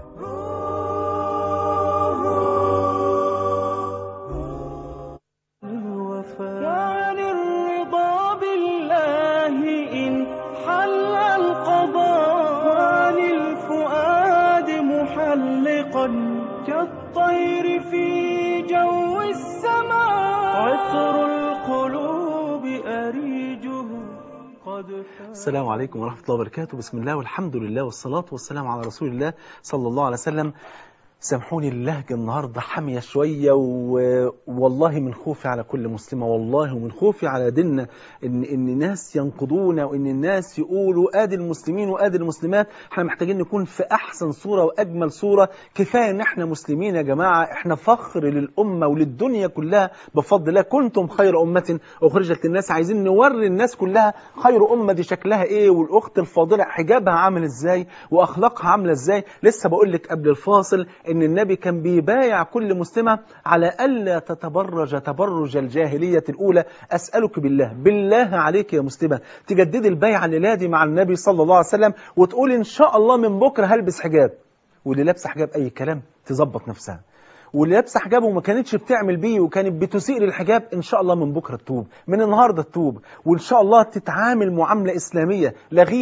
الوفاء عن الرضا بالله إن حل القضاء عن الفؤاد محلقا كالطير في جو السماء عطر القلوب أريجه قد فاح السلام عليكم ورحمة الله وبركاته بسم الله والحمد لله والصلاة والسلام على رسول الله صلى الله عليه وسلم سامحوني اللهجة النهاردة حامية شوية و... والله من خوفي على كل مسلمة والله ومن خوفي على ديننا إن إن ناس ينقضونا وإن الناس يقولوا آدي المسلمين وآدي المسلمات احنا محتاجين نكون في أحسن صورة وأجمل صورة كفاية إن احنا مسلمين يا جماعة احنا فخر للأمة وللدنيا كلها بفضل الله كنتم خير أمة أخرجت للناس عايزين نوري الناس كلها خير أمة دي شكلها إيه والأخت الفاضلة حجابها عامل إزاي وأخلاقها عاملة إزاي لسه بقول لك قبل الفاصل ان النبي كان بيبايع كل مسلمة على ألا تتبرج تبرج الجاهلية الأولى أسألك بالله بالله عليك يا مسلمة تجددي البيعة الليلة دي مع النبي صلى الله عليه وسلم وتقول إن شاء الله من بكرة هلبس حجاب واللي لابسه حجاب أي كلام تظبط نفسها واللي لابسه حجاب وما كانتش بتعمل بيه وكانت بتسيء للحجاب ان شاء الله من بكره تتوب من النهارده تتوب وان شاء الله تتعامل معامله اسلاميه لا غيبه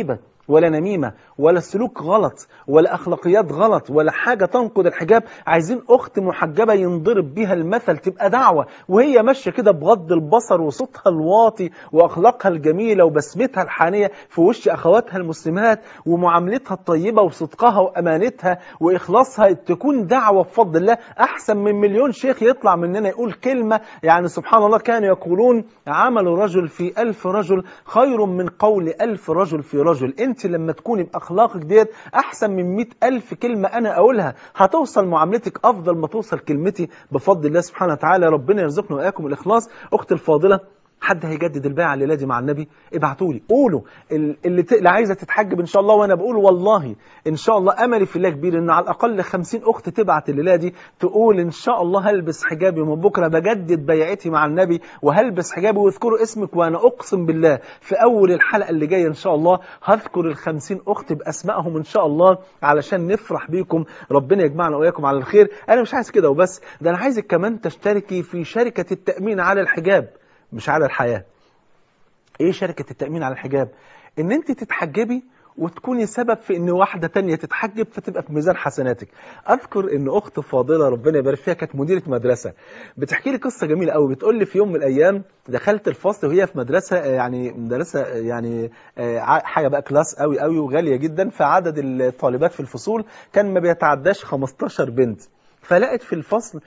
ولا نميمة ولا سلوك غلط ولا أخلاقيات غلط ولا حاجة تنقض الحجاب عايزين أخت محجبة ينضرب بيها المثل تبقى دعوة وهي ماشية كده بغض البصر وصوتها الواطي وأخلاقها الجميلة وبسمتها الحانية في وش أخواتها المسلمات ومعاملتها الطيبة وصدقها وأمانتها وإخلاصها تكون دعوة بفضل الله أحسن من مليون شيخ يطلع مننا يقول كلمة يعني سبحان الله كانوا يقولون عمل رجل في ألف رجل خير من قول ألف رجل في رجل أنت لما تكوني بأخلاقك ديت أحسن من مئة ألف كلمة أنا أقولها هتوصل معاملتك أفضل ما توصل كلمتي بفضل الله سبحانه وتعالى ربنا يرزقنا وإياكم الإخلاص أختي الفاضلة حد هيجدد البيعة الليلة دي مع النبي ابعتوا لي قولوا ال- اللي, ت... اللي عايزة تتحجب إن شاء الله وأنا بقول والله إن شاء الله أملي في الله كبير إن على الأقل 50 أخت تبعت الليلة دي تقول إن شاء الله هلبس حجابي من بكرة بجدد بيعتي مع النبي وهلبس حجابي واذكروا اسمك وأنا أقسم بالله في أول الحلقة اللي جاية إن شاء الله هذكر ال 50 أخت بأسمائهم إن شاء الله علشان نفرح بيكم ربنا يجمعنا وإياكم على الخير أنا مش عايز كده وبس ده أنا عايزك كمان تشتركي في شركة التأمين على الحجاب مش على الحياة ايه شركة التأمين على الحجاب ان انت تتحجبي وتكوني سبب في ان واحدة تانية تتحجب فتبقى في ميزان حسناتك اذكر ان اخت فاضلة ربنا يبارك فيها كانت مديرة مدرسة بتحكي لي قصة جميلة قوي بتقول لي في يوم من الايام دخلت الفصل وهي في مدرسة آه، يعني مدرسة آه، يعني آه، ع- حاجة بقى كلاس قوي قوي وغالية جدا فعدد الطالبات في الفصول كان ما بيتعداش 15 بنت فلقت في الفصل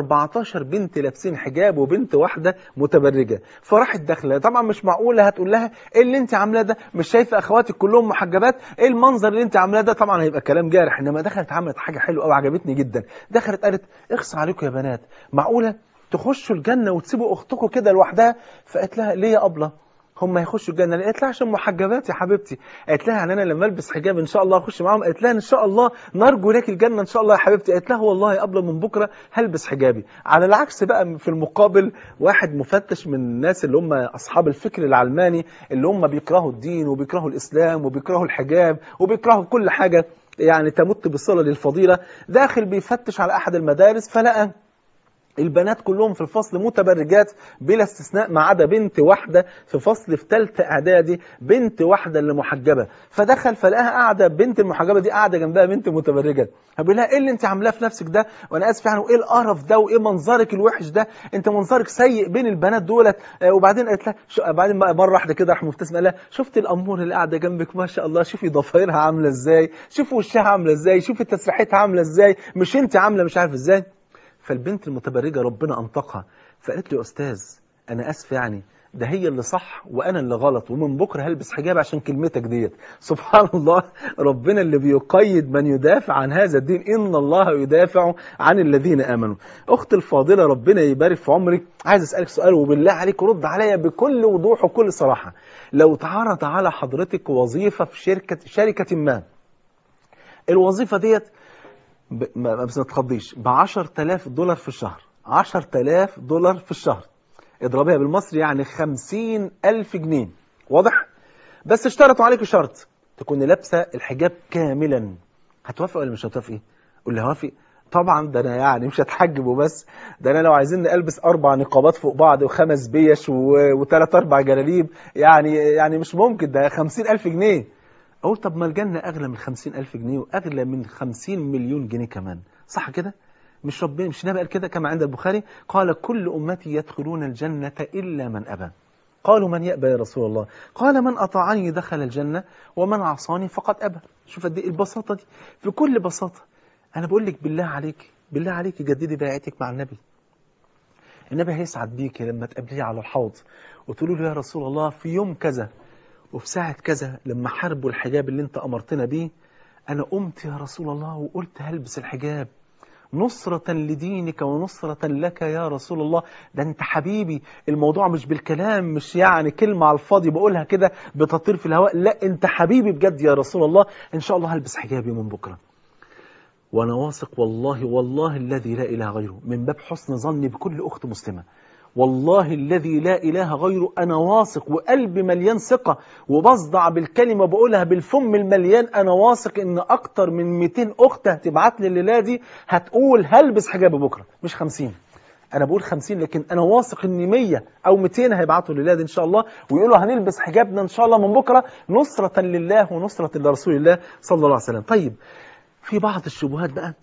14 بنت لابسين حجاب وبنت واحده متبرجه فراحت داخله طبعا مش معقوله هتقول لها ايه اللي انت عاملاه ده مش شايفه اخواتك كلهم محجبات ايه المنظر اللي انت عاملاه ده طبعا هيبقى كلام جارح انما دخلت عملت حاجه حلوه قوي عجبتني جدا دخلت قالت اخص عليكم يا بنات معقوله تخشوا الجنه وتسيبوا اختكم كده لوحدها فقالت لها ليه يا ابله هم هيخشوا الجنه قالت لها عشان محجبات يا حبيبتي قالت لها يعني انا لما البس حجاب ان شاء الله اخش معاهم قالت لها ان شاء الله نرجو لك الجنه ان شاء الله يا حبيبتي قالت لها والله قبل من بكره هلبس حجابي على العكس بقى في المقابل واحد مفتش من الناس اللي هم اصحاب الفكر العلماني اللي هم بيكرهوا الدين وبيكرهوا الاسلام وبيكرهوا الحجاب وبيكرهوا كل حاجه يعني تمت بالصله للفضيله داخل بيفتش على احد المدارس فلقى البنات كلهم في الفصل متبرجات بلا استثناء ما عدا بنت واحده في فصل في ثالثه اعدادي بنت واحده اللي محجبه فدخل فلقاها قاعده بنت المحجبه دي قاعده جنبها بنت متبرجه فبيقول لها ايه اللي انت عاملاه في نفسك ده وانا اسف يعني وايه القرف ده وايه منظرك الوحش ده انت منظرك سيء بين البنات دولت آه، وبعدين قالت لها شو- بعدين بقى مره واحده كده راح مبتسم قال لها شفت الامور اللي قاعده جنبك ما شاء الله شوفي ضفايرها عامله ازاي شوفي وشها عامله ازاي شوفي تسريحتها عامله ازاي مش انت عامله مش عارف ازاي فالبنت المتبرجة ربنا أنطقها فقالت له يا أستاذ أنا أسف يعني ده هي اللي صح وأنا اللي غلط ومن بكرة هلبس حجاب عشان كلمتك ديت سبحان الله ربنا اللي بيقيد من يدافع عن هذا الدين إن الله يدافع عن الذين آمنوا أخت الفاضلة ربنا يبارك في عمرك عايز أسألك سؤال وبالله عليك رد عليا بكل وضوح وكل صراحة لو تعرض على حضرتك وظيفة في شركة شركة ما الوظيفة ديت ب... ما ما تتخضيش ب 10000 دولار في الشهر 10000 دولار في الشهر اضربيها بالمصري يعني 50000 جنيه واضح بس اشترطوا عليك شرط تكون لابسه الحجاب كاملا هتوافق ولا مش هتوافقي قول لي هوافق طبعا ده انا يعني مش هتحجب وبس ده انا لو عايزين البس اربع نقابات فوق بعض وخمس بيش و- وثلاث اربع جلاليب يعني يعني مش ممكن ده 50000 جنيه اقول طب ما الجنه اغلى من 50000 جنيه واغلى من 50 مليون جنيه كمان صح كده مش ربنا مش النبي قال كده كما عند البخاري قال كل امتي يدخلون الجنه الا من ابى قالوا من يأبى يا رسول الله قال من أطاعني دخل الجنة ومن عصاني فقد أبى شوف قد ايه البساطة دي في كل بساطة أنا بقول لك بالله عليك بالله عليك جددي بيعتك مع النبي النبي هيسعد بيك لما تقابليه على الحوض وتقولوا له يا رسول الله في يوم كذا وفي ساعة كذا لما حاربوا الحجاب اللي انت أمرتنا بيه أنا قمت يا رسول الله وقلت هلبس الحجاب نصرة لدينك ونصرة لك يا رسول الله ده انت حبيبي الموضوع مش بالكلام مش يعني كلمة على الفاضي بقولها كده بتطير في الهواء لا انت حبيبي بجد يا رسول الله ان شاء الله هلبس حجابي من بكرة وانا واثق والله والله الذي لا اله غيره من باب حسن ظني بكل اخت مسلمة والله الذي لا إله غيره أنا واثق وقلبي مليان ثقة وبصدع بالكلمة بقولها بالفم المليان أنا واثق إن أكتر من 200 أخت هتبعت لي الليلة دي هتقول هلبس حجاب بكرة مش 50 انا بقول 50 لكن انا واثق ان 100 او 200 هيبعتوا لله ان شاء الله ويقولوا هنلبس حجابنا ان شاء الله من بكره نصره لله ونصره لرسول الله صلى الله عليه وسلم طيب في بعض الشبهات بقى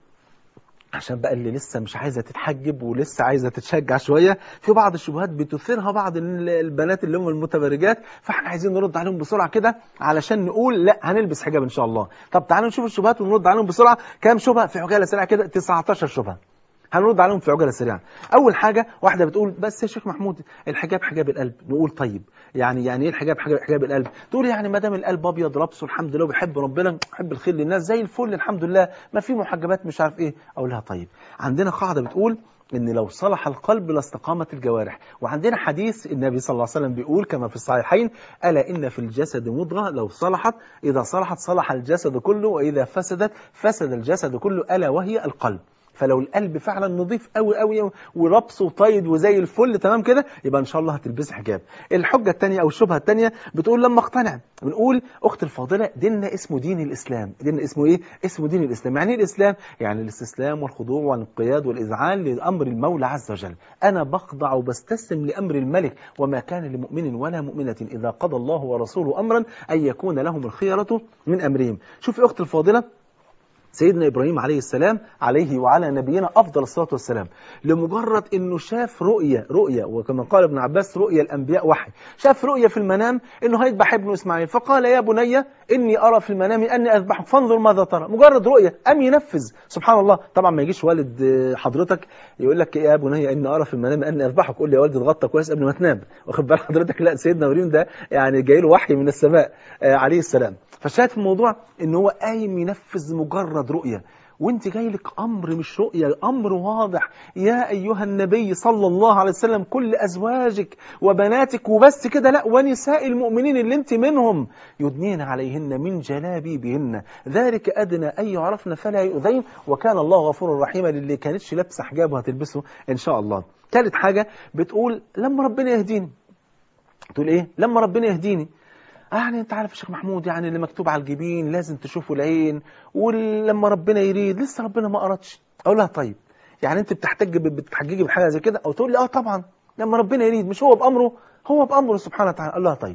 عشان بقى اللي لسه مش عايزه تتحجب ولسه عايزه تتشجع شويه في بعض الشبهات بتثيرها بعض ال- البنات اللي هم المتبرجات فاحنا عايزين نرد عليهم بسرعه كده علشان نقول لا هنلبس حجاب ان شاء الله طب تعالوا نشوف الشبهات ونرد عليهم بسرعه كام شبهه في عجاله سريعه كده 19 شبهه هنرد عليهم في عجاله سريعه اول حاجه واحده بتقول بس يا شيخ محمود الحجاب حجاب القلب نقول طيب يعني يعني ايه الحجاب حجاب حجاب القلب تقول يعني ما دام القلب ابيض ربصه الحمد لله وبيحب ربنا بيحب الخير للناس زي الفل الحمد لله ما في محجبات مش عارف ايه اقول لها طيب عندنا قاعده بتقول ان لو صلح القلب لاستقامت الجوارح وعندنا حديث النبي صلى الله عليه وسلم بيقول كما في الصحيحين الا ان في الجسد مضغه لو صلحت اذا صلحت صلح الجسد كله واذا فسدت فسد الجسد كله الا وهي القلب فلو القلب فعلا نظيف قوي قوي وربص وطيب وزي الفل تمام كده يبقى ان شاء الله هتلبسي حجاب الحجه الثانيه او الشبهه الثانيه بتقول لما اقتنع بنقول اخت الفاضله ديننا اسمه دين الاسلام ديننا اسمه ايه اسمه دين الاسلام يعني ايه الاسلام يعني الاستسلام والخضوع والانقياد والاذعان لامر المولى عز وجل انا بخضع وبستسلم لامر الملك وما كان لمؤمن ولا مؤمنه اذا قضى الله ورسوله امرا ان يكون لهم الخيره من امرهم شوفي اخت الفاضله سيدنا إبراهيم عليه السلام عليه وعلى نبينا أفضل الصلاة والسلام لمجرد أنه شاف رؤية رؤية وكما قال ابن عباس رؤية الأنبياء وحي شاف رؤية في المنام أنه هيذبح ابنه إسماعيل فقال يا بني إني أرى في المنام أني أذبحك فانظر ماذا ترى مجرد رؤية أم ينفذ سبحان الله طبعا ما يجيش والد آه، حضرتك يقول لك يا بني إني أرى في المنام أني أذبحك قول لي يا والدي اتغطى كويس قبل ما تنام واخد بال حضرتك لا سيدنا إبراهيم ده يعني جاي له وحي من السماء آه، عليه السلام فشاهد في الموضوع ان هو قايم ينفذ مجرد رؤيه وانت جاي لك امر مش رؤيه امر واضح يا ايها النبي صلى الله عليه وسلم كل ازواجك وبناتك وبس كده لا ونساء المؤمنين اللي انت منهم يدنين عليهن من جلابيبهن ذلك ادنى ان يعرفن فلا يؤذين وكان الله غفورا رحيما للي كانتش لابسه حجاب وهتلبسه ان شاء الله ثالث حاجه بتقول لما ربنا يهديني تقول ايه لما ربنا يهديني يعني انت عارف يا شيخ محمود يعني اللي مكتوب على الجبين لازم تشوفه العين ولما ربنا يريد لسه ربنا ما أردش اقول لها طيب يعني انت بتحتج بتحججي بحاجه زي كده او تقول لي اه طبعا لما ربنا يريد مش هو بامره هو بامره سبحانه وتعالى اقول لها طيب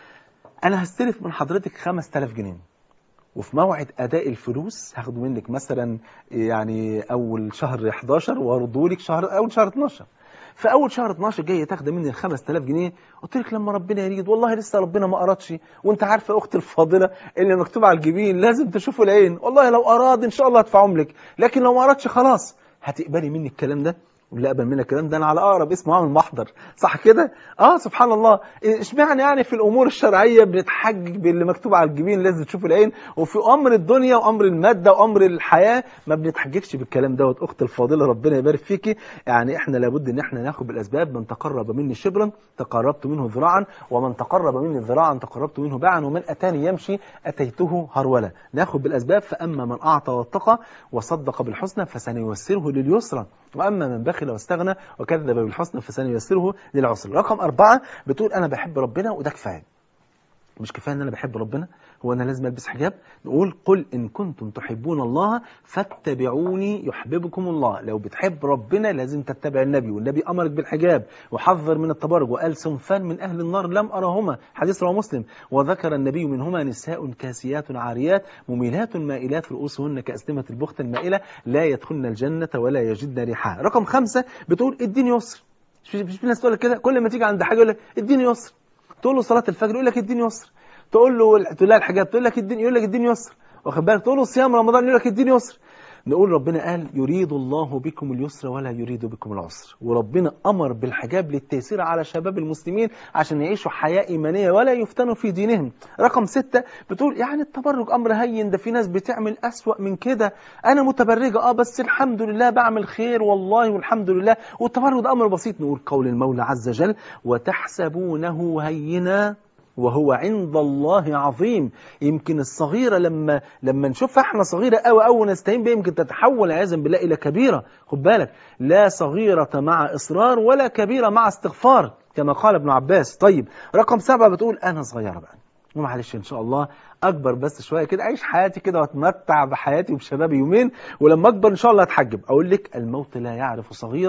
انا هستلف من حضرتك 5000 جنيه وفي موعد اداء الفلوس هاخده منك مثلا يعني اول شهر 11 وارده لك شهر اول شهر 12 في اول شهر 12 جايه تاخده مني ال 5000 جنيه قلت لك لما ربنا يريد والله لسه ربنا ما ارادش وانت عارفه يا اختي الفاضله اللي مكتوب على الجبين لازم تشوفوا العين والله لو اراد ان شاء الله هدفعهم لك لكن لو ما ارادش خلاص هتقبلي مني الكلام ده ولا اقبل منك الكلام ده انا على اقرب اسم عامل محضر صح كده اه سبحان الله اشمعنى يعني في الامور الشرعيه بنتحجج باللي مكتوب على الجبين لازم تشوفوا العين وفي امر الدنيا وامر الماده وامر الحياه ما بنتحججش بالكلام دوت اخت الفاضله ربنا يبارك فيكي يعني احنا لابد ان احنا ناخد بالاسباب من تقرب مني شبرا تقربت منه ذراعا ومن تقرب مني ذراعا تقربت منه باعا ومن اتاني يمشي اتيته هرولا ناخد بالاسباب فاما من اعطى واتقى وصدق بالحسنى فسنيسره لليسرى واما من بخل واستغنى وكذب بالحسنى فسنيسره للعسر رقم أربعة بتقول أنا بحب ربنا وده كفاية مش كفايه ان انا بحب ربنا هو انا لازم البس حجاب نقول قل ان كنتم تحبون الله فاتبعوني يحببكم الله لو بتحب ربنا لازم تتبع النبي والنبي امرك بالحجاب وحذر من التبرج وقال صنفان من اهل النار لم ارهما حديث رواه مسلم وذكر النبي منهما نساء كاسيات عاريات مميلات مائلات رؤوسهن كاسلمه البخت المائله لا يدخلن الجنه ولا يجدن ريحها رقم خمسة بتقول اديني يسر مش مش في ناس تقول لك كده كل ما تيجي عند حاجه يقول لك اديني يسر تقول له صلاه الفجر يقول لك اديني يسر تقول له تقول لها الحجاب تقول لك اديني يقول لك اديني يسر واخد بالك تقول له صيام رمضان يقول لك اديني يسر نقول ربنا قال يريد الله بكم اليسر ولا يريد بكم العسر وربنا امر بالحجاب للتيسير على شباب المسلمين عشان يعيشوا حياه ايمانيه ولا يفتنوا في دينهم رقم ستة بتقول يعني التبرج امر هين ده في ناس بتعمل اسوأ من كده انا متبرجه اه بس الحمد لله بعمل خير والله والحمد لله والتبرج ده امر بسيط نقول قول المولى عز وجل وتحسبونه هينا وهو عند الله عظيم يمكن الصغيرة لما لما نشوفها احنا صغيرة قوي قوي ونستهين بها يمكن تتحول عياذا بالله إلى كبيرة خد بالك لا صغيرة مع إصرار ولا كبيرة مع استغفار كما قال ابن عباس طيب رقم سبعة بتقول أنا صغيرة بقى ومعلش ان شاء الله اكبر بس شويه كده اعيش حياتي كده واتمتع بحياتي وبشبابي يومين ولما اكبر ان شاء الله اتحجب اقول لك الموت لا يعرف صغيرا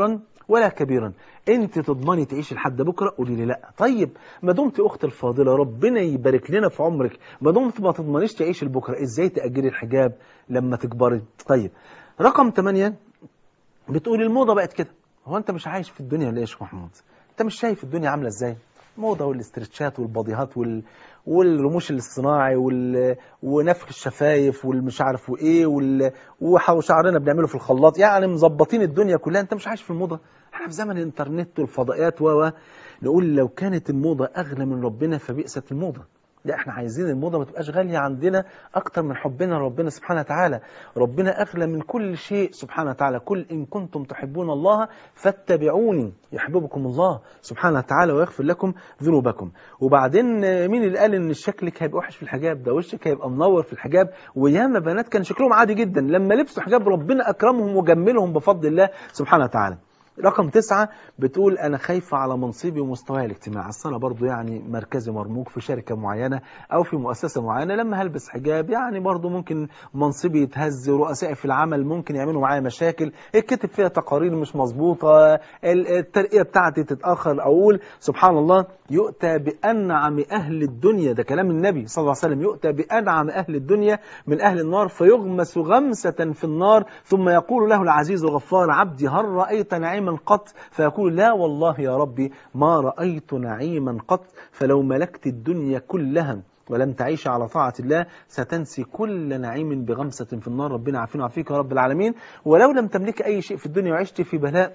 ولا كبيرا انت تضمني تعيشي لحد بكره قولي لي لا طيب ما دمت اختي الفاضله ربنا يبارك لنا في عمرك ما دمت ما تضمنيش تعيشي لبكره ازاي تاجلي الحجاب لما تكبري طيب رقم 8 بتقول الموضه بقت كده هو انت مش عايش في الدنيا ليه يا شيخ محمود انت مش شايف الدنيا عامله ازاي الموضه والاسترتشات والباديهات وال... والرموش الاصطناعي وال... ونفخ الشفايف والمش عارف وايه وال... وح- وشعرنا بنعمله في الخلاط يعني مظبطين الدنيا كلها انت مش عايش في الموضه احنا في زمن الانترنت والفضائيات و و نقول لو كانت الموضه اغلى من ربنا فبئست الموضه لا احنا عايزين الموضه ما تبقاش غاليه عندنا اكتر من حبنا لربنا سبحانه وتعالى ربنا اغلى من كل شيء سبحانه وتعالى قل ان كنتم تحبون الله فاتبعوني يحببكم الله سبحانه وتعالى ويغفر لكم ذنوبكم وبعدين آه، مين اللي قال ان شكلك هيبقى وحش في الحجاب ده وشك هيبقى منور في الحجاب وياما بنات كان شكلهم عادي جدا لما لبسوا حجاب ربنا اكرمهم وجملهم بفضل الله سبحانه وتعالى رقم تسعة بتقول أنا خايفة على منصبي ومستواي الاجتماعي أصل أنا برضو يعني مركزي مرموق في شركة معينة أو في مؤسسة معينة لما هلبس حجاب يعني برضو ممكن منصبي يتهز رؤسائي في العمل ممكن يعملوا معايا مشاكل الكتب فيها تقارير مش مظبوطة ال- الترقية بتاعتي تتأخر أقول سبحان الله يؤتى بأنعم أهل الدنيا ده كلام النبي صلى الله عليه وسلم يؤتى بأنعم أهل الدنيا من أهل النار فيغمس غمسة في النار ثم يقول له العزيز الغفار عبدي هل رأيت نعيما قط فيقول لا والله يا ربي ما رأيت نعيما قط فلو ملكت الدنيا كلها ولم تعيش على طاعة الله ستنسي كل نعيم بغمسة في النار ربنا عافينا وعافيك يا رب العالمين ولو لم تملك أي شيء في الدنيا وعشت في بلاء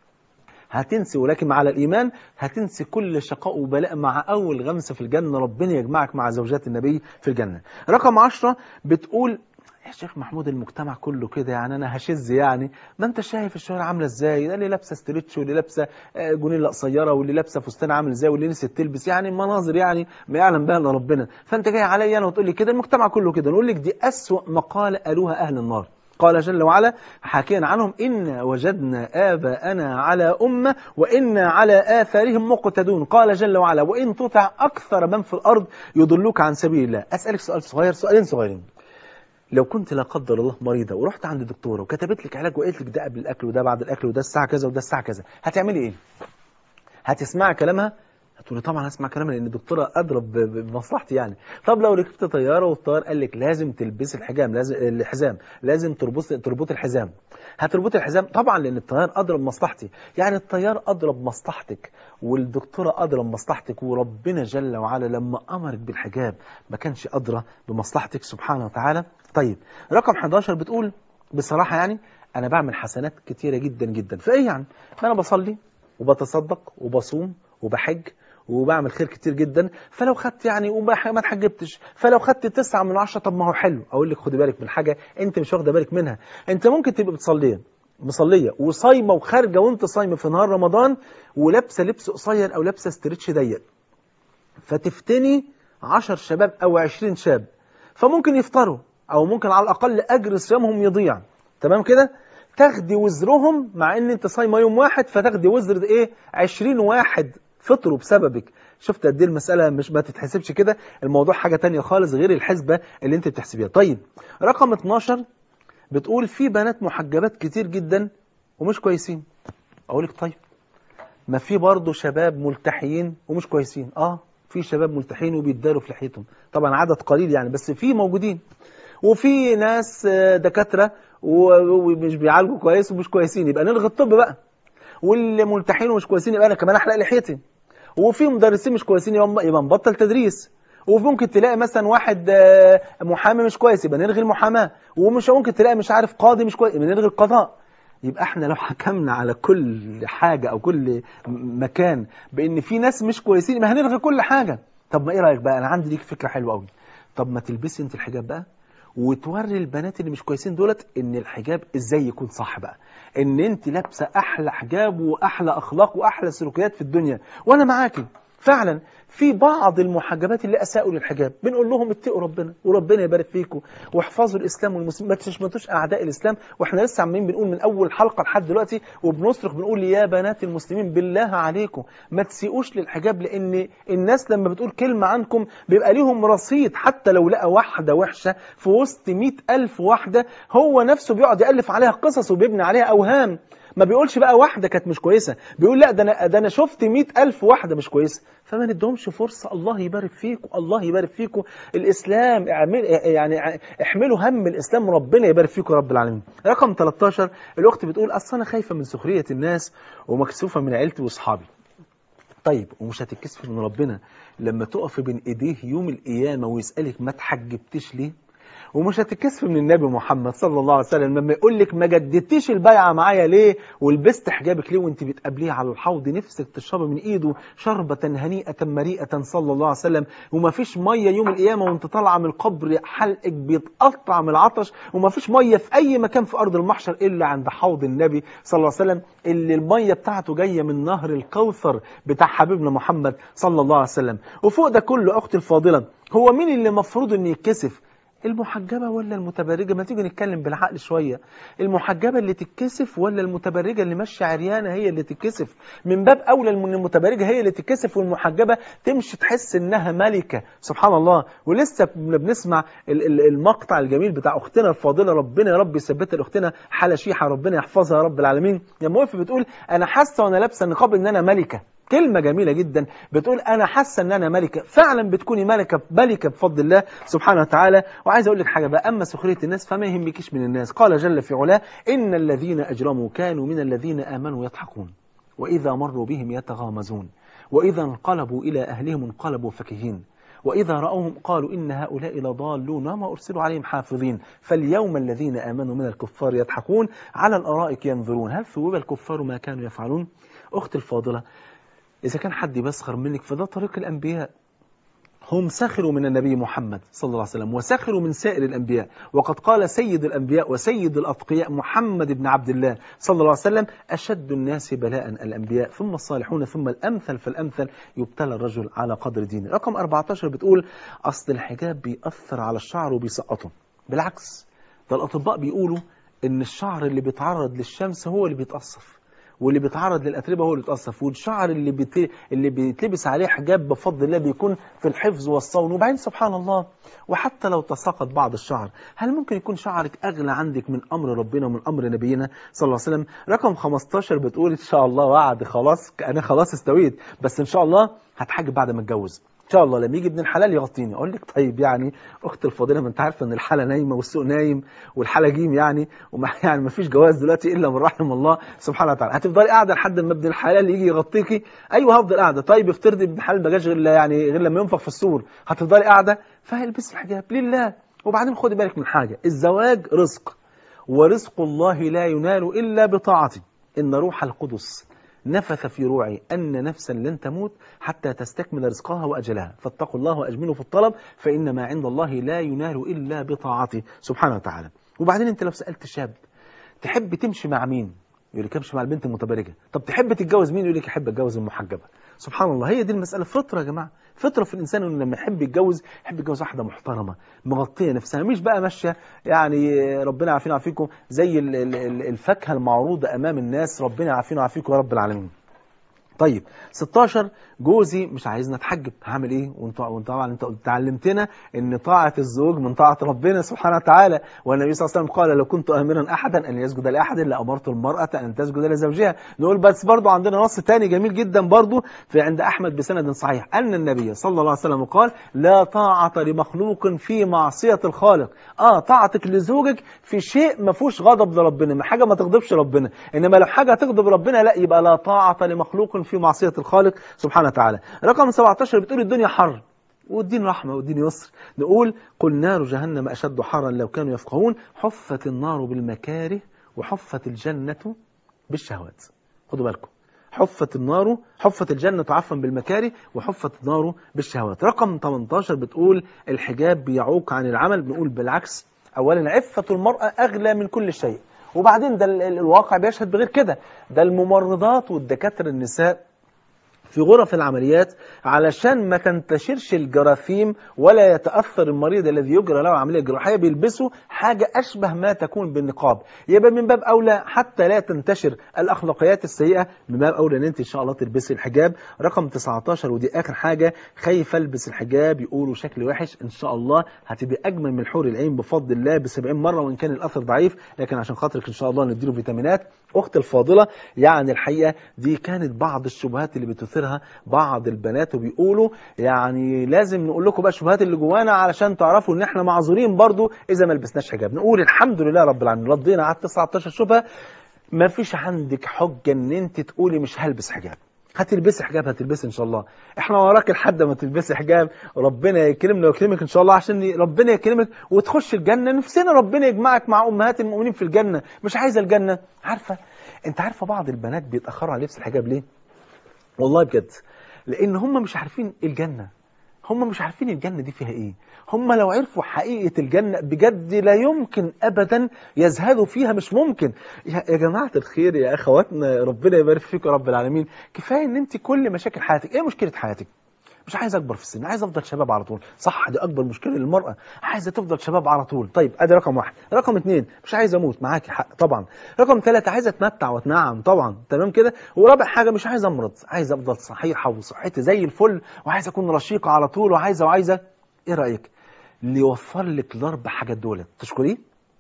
هتنسي ولكن على الإيمان هتنسي كل شقاء وبلاء مع أول غمسة في الجنة ربنا يجمعك مع زوجات النبي في الجنة رقم عشرة بتقول يا شيخ محمود المجتمع كله كده يعني انا هشز يعني ما انت شايف الشوارع عامله ازاي ده اللي لابسه ستريتش واللي لابسه آه، جونيلا قصيره واللي لابسه فستان عامل ازاي واللي نسيت تلبس يعني مناظر يعني ما يعلم بها الا ربنا فانت جاي عليا انا وتقول لي كده المجتمع كله كده نقول لك دي اسوأ مقاله قالوها اهل النار قال جل وعلا حكيا عنهم إنا وجدنا آباءنا على أمة وإنا على آثارهم مقتدون قال جل وعلا وإن تطع أكثر من في الأرض يضلوك عن سبيل الله أسألك سؤال صغير سؤالين صغيرين لو كنت لا قدر الله مريضة ورحت عند دكتورة وكتبت لك علاج وقالت لك ده قبل الأكل وده بعد الأكل وده الساعة كذا وده الساعة كذا هتعملي إيه؟ هتسمعي كلامها؟ هتقولي طبعا هسمع كلامها لان الدكتوره اضرب ب- ب- بمصلحتي يعني طب لو ركبت طياره والطيار قال لك لازم تلبسي الحجام لازم الحزام لازم تربط تربط الحزام هتربطي الحزام طبعا لان الطيار اضرب مصلحتي يعني الطيار اضرب مصلحتك والدكتوره اضرب مصلحتك وربنا جل وعلا لما امرك بالحجاب ما كانش ادرى بمصلحتك سبحانه وتعالى طيب رقم 11 بتقول بصراحه يعني انا بعمل حسنات كتيره جدا جدا فايه يعني ما انا بصلي وبتصدق وبصوم وبحج وبعمل خير كتير جدا فلو خدت يعني وما ما اتحجبتش فلو خدت تسعة من عشرة طب ما هو حلو اقول لك خدي بالك من حاجه انت مش واخده بالك منها انت ممكن تبقى بتصليه مصليه وصايمه وخارجه وانت صايمه في نهار رمضان ولابسه لبس قصير او لابسه استرتش ضيق فتفتني 10 شباب او 20 شاب فممكن يفطروا او ممكن على الاقل اجر صيامهم يضيع تمام كده تاخدي وزرهم مع ان انت صايمه يوم واحد فتاخدي وزر ايه 20 واحد فطروا بسببك شفت قد ايه المساله مش ما تتحسبش كده الموضوع حاجه تانية خالص غير الحسبه اللي انت بتحسبيها طيب رقم 12 بتقول في بنات محجبات كتير جدا ومش كويسين اقول لك طيب ما في برضه شباب ملتحيين ومش كويسين اه في شباب ملتحيين وبيتداروا في لحيتهم طبعا عدد قليل يعني بس في موجودين وفي ناس آه، دكاتره و- ومش بيعالجوا كويس ومش كويسين يبقى نلغي الطب بقى واللي ملتحين ومش كويسين يبقى انا كمان احلق لحيتي وفي مدرسين مش كويسين يبقى يبقى نبطل تدريس وممكن تلاقي مثلا واحد آه، محامي مش كويس يبقى نلغي المحاماه ومش ممكن تلاقي مش عارف قاضي مش كويس يبقى نلغي القضاء يبقى احنا لو حكمنا على كل حاجه او كل م- مكان بان في ناس مش كويسين يبقى هنلغي كل حاجه طب ما ايه رايك بقى انا عندي ليك فكره حلوه قوي طب ما تلبسي انت الحجاب بقى وتوري البنات اللي مش كويسين دولت ان الحجاب ازاي يكون صح بقى ان انت لابسه احلى حجاب واحلى اخلاق واحلى سلوكيات في الدنيا وانا معاكي فعلا في بعض المحجبات اللي اساءوا للحجاب بنقول لهم اتقوا ربنا وربنا يبارك فيكم واحفظوا الاسلام والمسلمين ما تشمتوش اعداء الاسلام واحنا لسه عمالين بنقول من اول حلقه لحد دلوقتي وبنصرخ بنقول يا بنات المسلمين بالله عليكم ما تسيئوش للحجاب لان الناس لما بتقول كلمه عنكم بيبقى ليهم رصيد حتى لو لقى واحده وحشه في وسط مئة ألف واحده هو نفسه بيقعد يالف عليها قصص وبيبني عليها اوهام ما بيقولش بقى واحده كانت مش كويسه بيقول لا ده انا ده انا شفت مئة ألف واحده مش كويسه فما ندهمش فرصه الله يبارك فيكم الله يبارك فيكم الاسلام اعمل يعني احملوا هم الاسلام ربنا يبارك فيكم رب العالمين رقم 13 الاخت بتقول اصل انا خايفه من سخريه الناس ومكسوفه من عيلتي واصحابي طيب ومش هتتكسف من ربنا لما تقف بين ايديه يوم القيامه ويسالك ما تحجبتش ليه ومش هتتكسف من النبي محمد صلى الله عليه وسلم لما يقول لك ما جددتيش البيعه معايا ليه ولبست حجابك ليه وانت بتقابليه على الحوض نفسك تشربي من ايده شربة هنيئة مريئة صلى الله عليه وسلم وما فيش ميه يوم القيامه وانت طالعه من القبر حلقك بيتقطع من العطش وما فيش ميه في اي مكان في ارض المحشر الا عند حوض النبي صلى الله عليه وسلم اللي الميه بتاعته جايه من نهر الكوثر بتاع حبيبنا محمد صلى الله عليه وسلم وفوق ده كله اختي الفاضله هو مين اللي المفروض انه يتكسف المحجبة ولا المتبرجة ما تيجي نتكلم بالعقل شوية المحجبة اللي تتكسف ولا المتبرجة اللي ماشية عريانة هي اللي تتكسف من باب أولى من المتبرجة هي اللي تتكسف والمحجبة تمشي تحس إنها ملكة سبحان الله ولسه بنسمع المقطع الجميل بتاع أختنا الفاضلة ربنا يا رب يثبتها لأختنا حالة شيحة ربنا يحفظها يا رب العالمين لما وقفت بتقول أنا حاسة وأنا لابسة النقاب إن أنا ملكة كلمة جميلة جدا بتقول أنا حاسة أن أنا ملكة فعلا بتكوني ملكة ملكة بفضل الله سبحانه وتعالى وعايز أقول لك حاجة بقى أما سخرية الناس فما يهمكيش من الناس قال جل في علاه إن الذين أجرموا كانوا من الذين آمنوا يضحكون وإذا مروا بهم يتغامزون وإذا انقلبوا إلى أهلهم انقلبوا فكهين وإذا رأوهم قالوا إن هؤلاء لضالون وما أرسلوا عليهم حافظين فاليوم الذين آمنوا من الكفار يضحكون على الأرائك ينظرون هل ثوب الكفار ما كانوا يفعلون أختي الفاضلة إذا كان حد بيسخر منك فده طريق الأنبياء هم سخروا من النبي محمد صلى الله عليه وسلم وسخروا من سائر الأنبياء وقد قال سيد الأنبياء وسيد الأتقياء محمد بن عبد الله صلى الله عليه وسلم أشد الناس بلاء الأنبياء ثم الصالحون ثم الأمثل فالأمثل يبتلى الرجل على قدر دينه رقم 14 بتقول أصل الحجاب بيأثر على الشعر وبيسقطه بالعكس ده الأطباء بيقولوا إن الشعر اللي بيتعرض للشمس هو اللي بيتقصف واللي بيتعرض للأتربة هو اللي بيتقصف والشعر اللي بيت... اللي بيتلبس عليه حجاب بفضل الله بيكون في الحفظ والصون وبعدين سبحان الله وحتى لو تساقط بعض الشعر هل ممكن يكون شعرك أغلى عندك من أمر ربنا ومن أمر نبينا صلى الله عليه وسلم رقم 15 بتقول إن شاء الله وعد خلاص أنا خلاص استويت بس إن شاء الله هتحجب بعد ما اتجوز ان شاء الله لما يجي ابن الحلال يغطيني اقول لك طيب يعني اخت الفاضله ما انت عارفه ان الحاله نايمه والسوق نايم والحاله جيم يعني وما يعني ما فيش جواز دلوقتي الا من رحم الله سبحانه وتعالى هتفضلي قاعده لحد ما ابن الحلال يجي يغطيكي ايوه هفضل قاعده طيب افترضي ابن الحلال ما جاش غير يعني غير لما ينفخ في السور هتفضلي قاعده فالبسي الحجاب لله وبعدين خدي بالك من حاجه الزواج رزق ورزق الله لا ينال الا بطاعته ان روح القدس نفث في روعي أن نفسا لن تموت حتى تستكمل رزقها وأجلها فاتقوا الله وأجملوا في الطلب فإن ما عند الله لا ينال إلا بطاعته سبحانه وتعالى وبعدين أنت لو سألت شاب تحب تمشي مع مين يقول لك امشي مع البنت المتبرجة طب تحب تتجوز مين يقول لك احب اتجوز المحجبة سبحان الله هي دي المسألة فطرة يا جماعة فطرة في الإنسان إنه لما يحب يتجوز يحب يتجوز واحدة محترمة مغطية نفسها مش بقى ماشية يعني ربنا يعافينا ويعافيكم زي الفاكهة المعروضة أمام الناس ربنا يعافينا ويعافيكم يا رب العالمين طيب 16 جوزي مش عايزنا اتحجب هعمل ايه وانت طبعا انت تعلمتنا ان طاعه الزوج من طاعه ربنا سبحانه وتعالى والنبي صلى الله عليه وسلم قال لو كنت امرا احدا ان يسجد لاحد لامرت المراه ان تسجد لزوجها نقول بس برضو عندنا نص تاني جميل جدا برضو في عند احمد بسند صحيح ان النبي صلى الله عليه وسلم قال لا طاعه لمخلوق في معصيه الخالق اه طاعتك لزوجك في شيء ما فيهوش غضب لربنا حاجه ما تغضبش ربنا انما لو حاجه تغضب ربنا لا يبقى لا طاعه لمخلوق في معصيه الخالق سبحانه وتعالى رقم 17 بتقول الدنيا حر والدين رحمة والدين يسر نقول قل نار جهنم أشد حرا لو كانوا يفقهون حفت النار بالمكاره وحفت الجنة بالشهوات خدوا بالكم حفت النار حفت الجنة عفوا بالمكاره وحفت النار بالشهوات رقم 18 بتقول الحجاب بيعوق عن العمل بنقول بالعكس أولا عفة المرأة أغلى من كل شيء وبعدين ده الواقع بيشهد بغير كده ده الممرضات والدكاترة النساء في غرف العمليات علشان ما تنتشرش الجراثيم ولا يتأثر المريض الذي يجرى له عملية جراحية بيلبسوا حاجة أشبه ما تكون بالنقاب يبقى من باب أولى حتى لا تنتشر الأخلاقيات السيئة من باب أولى أن أنت إن شاء الله تلبسي الحجاب رقم 19 ودي آخر حاجة خايفة ألبس الحجاب يقولوا شكل وحش إن شاء الله هتبقى أجمل من حور العين بفضل الله ب 70 مرة وإن كان الأثر ضعيف لكن عشان خاطرك إن شاء الله نديله فيتامينات أخت الفاضلة يعني الحقيقة دي كانت بعض الشبهات اللي بتثيرها بعض البنات وبيقولوا يعني لازم نقول لكم بقى الشبهات اللي جوانا علشان تعرفوا ان احنا معذورين برضو اذا ما لبسناش حجاب نقول الحمد لله رب العالمين ردينا على 19 شبهة ما فيش عندك حجة ان انت تقولي مش هلبس حجاب هتلبسي حجاب هتلبسي ان شاء الله احنا وراك لحد ما تلبسي حجاب ربنا يكرمنا ويكرمك ان شاء الله عشان ربنا يكرمك وتخش الجنه نفسنا ربنا يجمعك مع امهات المؤمنين في الجنه مش عايزه الجنه عارفه انت عارفه بعض البنات بيتاخروا على لبس الحجاب ليه والله بجد لان هم مش عارفين الجنه هم مش عارفين الجنة دي فيها ايه هم لو عرفوا حقيقة الجنة بجد لا يمكن ابدا يزهدوا فيها مش ممكن يا يا جماعة الخير يا اخواتنا ربنا يبارك فيكم يا رب العالمين كفاية ان انت كل مشاكل حياتك ايه مشكلة حياتك مش عايز اكبر في السن عايز افضل شباب على طول صح دي اكبر مشكله للمراه عايزه تفضل شباب على طول طيب ادي رقم واحد رقم اثنين مش عايز اموت معاكي حق طبعا رقم ثلاثة عايزه اتمتع واتنعم طبعا تمام كده ورابع حاجه مش عايز امرض عايز افضل صحيحه وصحتي زي الفل وعايز اكون رشيقه على طول وعايزه وعايزه ايه رايك اللي يوفر لك الاربع حاجات دول تشكريه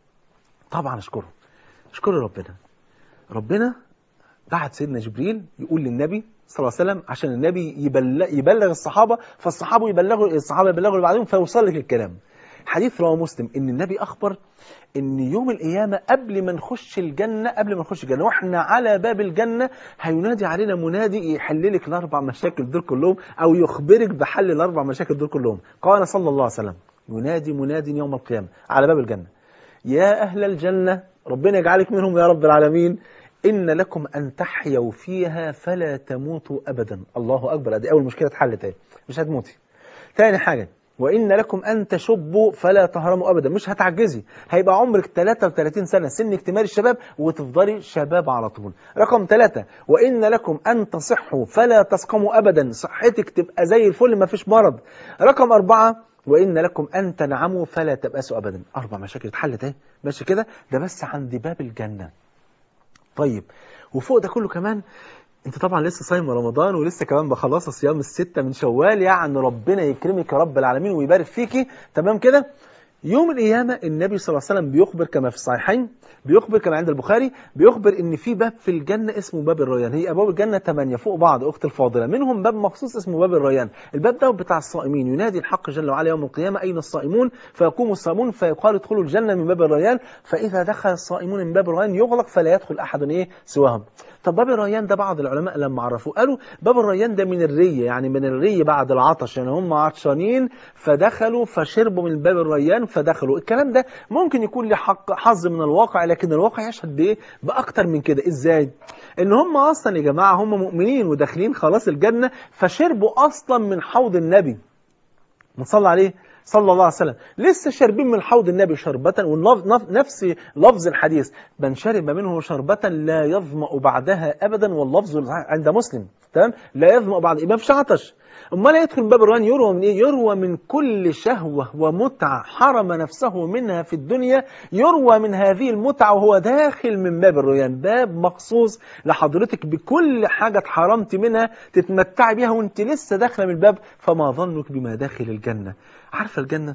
طبعا اشكره اشكر ربنا ربنا بعت سيدنا جبريل يقول للنبي صلى الله عليه وسلم عشان النبي يبلغ, يبلغ الصحابة فالصحابة يبلغوا الصحابة يبلغوا اللي بعدهم فيوصل لك الكلام حديث رواه مسلم ان النبي اخبر ان يوم القيامة قبل ما نخش الجنة قبل ما نخش الجنة واحنا على باب الجنة هينادي علينا منادي يحل لك الاربع مشاكل دول كلهم او يخبرك بحل الاربع مشاكل دول كلهم قال صلى الله عليه وسلم ينادي مناد يوم القيامة على باب الجنة يا اهل الجنة ربنا يجعلك منهم يا رب العالمين إن لكم أن تحيوا فيها فلا تموتوا أبدا الله أكبر دي أول مشكلة اتحلت اهي مش هتموتي تاني حاجة وإن لكم أن تشبوا فلا تهرموا أبدا مش هتعجزي هيبقى عمرك 33 سنة سن اكتمال الشباب وتفضلي شباب على طول رقم ثلاثة وإن لكم أن تصحوا فلا تسقموا أبدا صحتك تبقى زي الفل ما فيش مرض رقم أربعة وإن لكم أن تنعموا فلا تبأسوا أبدا أربع مشاكل اتحلت اهي ماشي كده ده بس عند باب الجنة طيب وفوق ده كله كمان انت طبعا لسه صايم رمضان ولسه كمان بخلص صيام الستة من شوال يعني ربنا يكرمك يا رب العالمين ويبارك فيكي تمام كده يوم القيامة النبي صلى الله عليه وسلم بيخبر كما في الصحيحين بيخبر كما عند البخاري بيخبر ان في باب في الجنة اسمه باب الريان هي ابواب الجنة ثمانية فوق بعض اخت الفاضلة منهم باب مخصوص اسمه باب الريان الباب ده بتاع الصائمين ينادي الحق جل وعلا يوم القيامة اين الصائمون فيقوم الصائمون فيقال ادخلوا الجنة من باب الريان فاذا دخل الصائمون من باب الريان يغلق فلا يدخل احد ايه سواهم طب باب الريان ده بعض العلماء لما عرفوه قالوا باب الريان ده من الري يعني من الري بعد العطش يعني هم عطشانين فدخلوا فشربوا من باب الريان فدخلوا الكلام ده ممكن يكون له حق حظ من الواقع لكن الواقع يشهد بايه باكتر من كده ازاي ان هم اصلا يا جماعه هم مؤمنين وداخلين خلاص الجنه فشربوا اصلا من حوض النبي نصلي عليه صلى الله عليه وسلم لسه شاربين من حوض النبي شربة ونفس لفظ الحديث من شرب منه شربة لا يظمأ بعدها أبدا واللفظ عند مسلم تمام لا يظمأ بعد يبقى مفيش عطش امال يدخل من باب الران يروى من ايه يروى من كل شهوة ومتعة حرم نفسه منها في الدنيا يروى من هذه المتعة وهو داخل من باب الريان باب مخصوص لحضرتك بكل حاجة اتحرمت منها تتمتعي بيها وانت لسه داخله من الباب فما ظنك بما داخل الجنة عارفة الجنة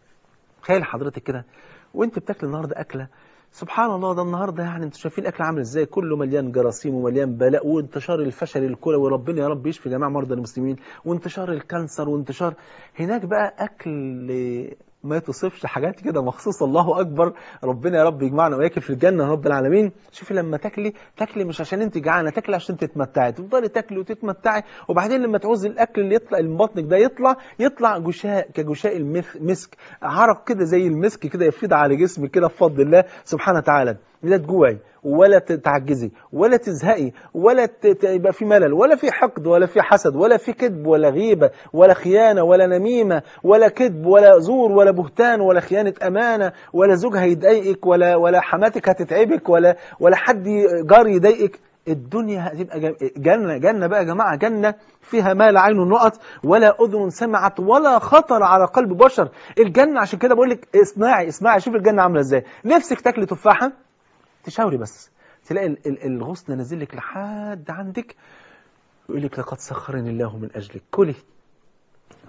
تخيل حضرتك كده وانت بتاكل النهارده اكله سبحان الله ده النهارده يعني انتوا شايفين الاكل عامل ازاي كله مليان جراثيم ومليان بلاء وانتشار الفشل الكلوي وربنا يا رب يشفي جميع مرضى المسلمين وانتشار الكانسر وانتشار هناك بقى اكل ما توصفش حاجات كده مخصوصة الله أكبر ربنا يا رب يجمعنا وياكل في الجنة يا رب العالمين شوفي لما تاكلي تاكلي مش عشان انت جعانة تاكلي عشان تتمتعي تفضلي تاكلي وتتمتعي وبعدين لما تعوزي الأكل اللي يطلع من بطنك ده يطلع يطلع جشاء كجشاء المسك عرق كده زي المسك كده يفيض على جسمك كده بفضل الله سبحانه وتعالى لا تجوعي ولا تعجزي ولا تزهقي ولا يبقى في ملل ولا في حقد ولا في حسد ولا في كذب ولا غيبة ولا خيانة ولا نميمة ولا كذب ولا زور ولا بهتان ولا خيانة أمانة ولا زوج هيضايقك ولا ولا حماتك هتتعبك ولا ولا حد جار يضايقك الدنيا هتبقى جنة جنة بقى يا جماعة جنة فيها ما لا عين نقط ولا أذن سمعت ولا خطر على قلب بشر الجنة عشان كده بقول لك اسمعي اسمعي شوف الجنة عاملة ازاي نفسك تاكلي تفاحة تشاوري بس تلاقي الغصن نازل لك لحد عندك يقول لك لقد سخرني الله من أجلك كلي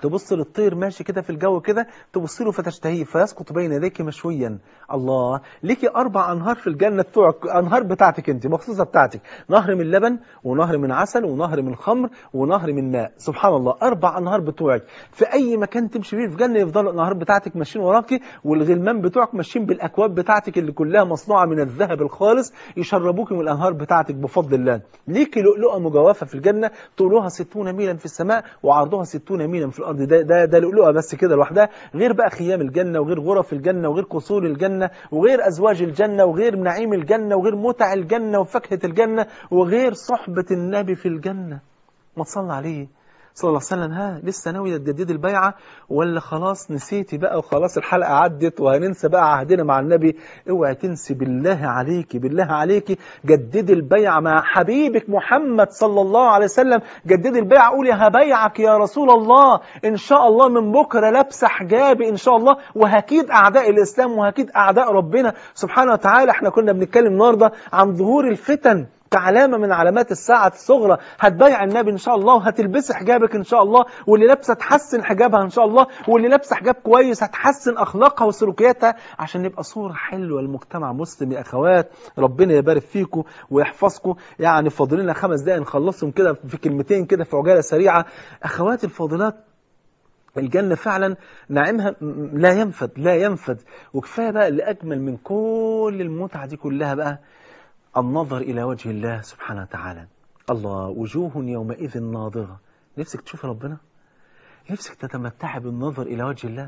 تبص للطير ماشي كده في الجو كده تبص له فتشتهيه فيسقط بين يديك مشويا الله ليكي اربع انهار في الجنه بتوعك انهار بتاعتك انت مخصوصه بتاعتك نهر من لبن ونهر من عسل ونهر من خمر ونهر من ماء سبحان الله اربع انهار بتوعك في اي مكان تمشي فيه في الجنه يفضلوا الانهار بتاعتك ماشيين وراكي والغلمان بتوعك ماشيين بالاكواب بتاعتك اللي كلها مصنوعه من الذهب الخالص يشربوك من الانهار بتاعتك بفضل الله ليكي لؤلؤه مجوفه في الجنه طولها 60 ميلا في السماء وعرضها 60 ميلا في الارض ده ده, ده لؤلؤه بس كده لوحدها غير بقى خيام الجنه وغير غرف الجنه وغير قصور الجنه وغير ازواج الجنه وغير نعيم الجنه وغير متع الجنه وفاكهه الجنه وغير صحبه النبي في الجنه ما تصلى عليه صلى الله عليه وسلم ها لسه ناوية تجدد البيعة ولا خلاص نسيتي بقى وخلاص الحلقة عدت وهننسى بقى عهدنا مع النبي اوعي تنسي بالله عليكي بالله عليكي جددي البيعة مع حبيبك محمد صلى الله عليه وسلم جددي البيعة قولي هبيعك يا رسول الله ان شاء الله من بكرة لابسة حجابي ان شاء الله وهكيد اعداء الاسلام وهكيد اعداء ربنا سبحانه وتعالى احنا كنا بنتكلم النهارده عن ظهور الفتن كعلامة من علامات الساعة الصغرى هتبايع النبي إن شاء الله وهتلبسي حجابك إن شاء الله واللي لابسة تحسن حجابها إن شاء الله واللي لابسة حجاب كويس هتحسن أخلاقها وسلوكياتها عشان نبقى صورة حلوة لمجتمع مسلم يا أخوات ربنا يبارك فيكم ويحفظكم يعني فاضل لنا خمس دقايق نخلصهم كده في كلمتين كده في عجالة سريعة أخواتي الفاضلات الجنة فعلا نعيمها لا ينفد لا ينفد وكفاية بقى اللي أجمل من كل المتعة دي كلها بقى النظر إلى وجه الله سبحانه وتعالى الله وجوه يومئذ ناظرة نفسك تشوف ربنا نفسك تتمتع بالنظر إلى وجه الله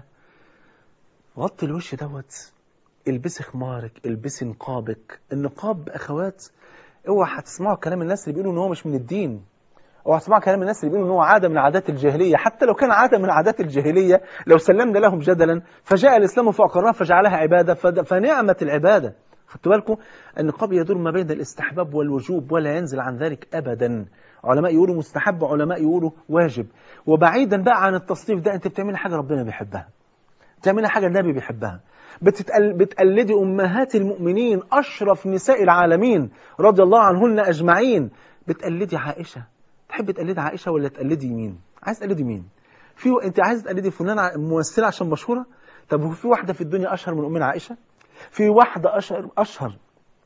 غطي الوش دوت البسي خمارك البسي نقابك النقاب أخوات اوعى هتسمعوا كلام الناس اللي بيقولوا ان هو مش من الدين اوعى تسمعوا كلام الناس اللي بيقولوا ان هو عاده من عادات الجاهليه حتى لو كان عاده من عادات الجاهليه لو سلمنا لهم جدلا فجاء الاسلام فاقرها فجعلها عباده فنعمه العباده خدتوا بالكم النقاب يدور ما بين الاستحباب والوجوب ولا ينزل عن ذلك ابدا علماء يقولوا مستحب علماء يقولوا واجب وبعيدا بقى عن التصنيف ده انت بتعملي حاجه ربنا بيحبها بتعملي حاجه النبي بيحبها بتتقل... بتقلدي امهات المؤمنين اشرف نساء العالمين رضي الله عنهن اجمعين بتقلدي عائشه تحب تقلدي عائشه ولا تقلدي مين عايز تقلدي مين في انت عايز تقلدي فلانه ممثله عشان مشهوره طب هو في واحده في الدنيا اشهر من امنا عائشه في واحدة أشهر, أشهر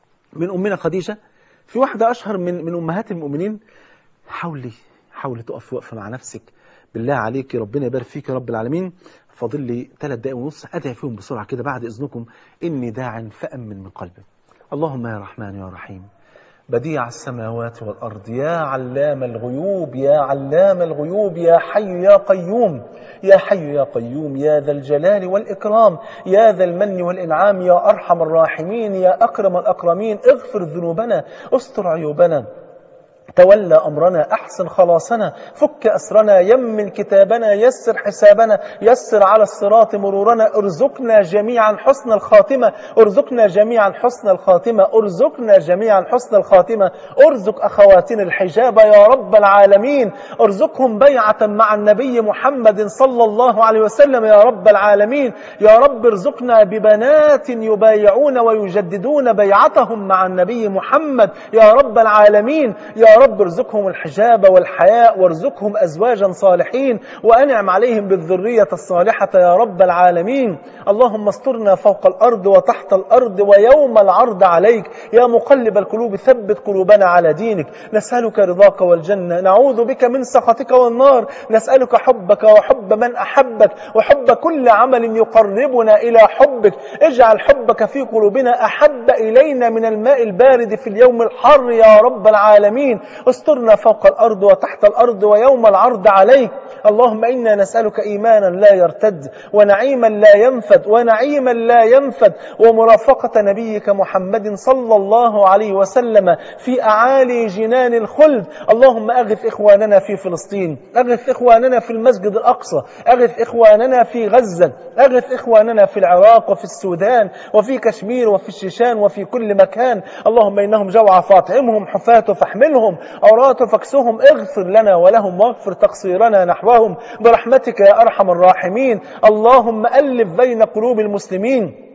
من أمنا خديجة في واحدة أشهر من, من أمهات المؤمنين حاولي حاولي تقف وقفة مع نفسك بالله عليك ربنا يبارك فيك يا رب العالمين فاضل لي ثلاث دقايق ونص أدعي فيهم بسرعة كده بعد إذنكم إني داع فأمن من قلبك اللهم يا رحمن يا رحيم بديع السماوات والأرض يا علام الغيوب يا علام الغيوب يا حي يا قيوم يا حي يا قيوم يا ذا الجلال والإكرام يا ذا المن والإنعام يا أرحم الراحمين يا أكرم الأكرمين اغفر ذنوبنا استر عيوبنا تولى أمرنا أحسن خلاصنا فك أسرنا يمن كتابنا يسر حسابنا يسر على الصراط مرورنا ارزقنا جميعا حسن الخاتمة ارزقنا جميعا حسن الخاتمة ارزقنا جميعا حسن الخاتمة ارزق أخواتنا الحجاب يا رب العالمين ارزقهم بيعة مع النبي محمد صلى الله عليه وسلم يا رب العالمين يا رب ارزقنا ببنات يبايعون ويجددون بيعتهم مع النبي محمد يا رب العالمين يا رب ارزقهم الحجاب والحياء وارزقهم أزواجا صالحين وأنعم عليهم بالذرية الصالحة يا رب العالمين اللهم استرنا فوق الأرض وتحت الأرض ويوم العرض عليك يا مقلب القلوب ثبت قلوبنا على دينك نسألك رضاك والجنة نعوذ بك من سخطك والنار نسألك حبك وحب من أحبك وحب كل عمل يقربنا إلى حبك اجعل حبك في قلوبنا أحب إلينا من الماء البارد في اليوم الحر يا رب العالمين استرنا فوق الأرض وتحت الأرض ويوم العرض عليك اللهم إنا نسألك إيمانا لا يرتد ونعيما لا ينفد ونعيما لا ينفد ومرافقة نبيك محمد صلى الله عليه وسلم في أعالي جنان الخلد اللهم أغث إخواننا في فلسطين أغث إخواننا في المسجد الأقصى أغث إخواننا في غزة أغث إخواننا في العراق وفي السودان وفي كشمير وفي الشيشان وفي كل مكان اللهم إنهم جوع فاطعمهم حفاة فاحملهم عراة فاكسهم اغفر لنا ولهم واغفر تقصيرنا نحوهم برحمتك يا أرحم الراحمين اللهم ألف بين قلوب المسلمين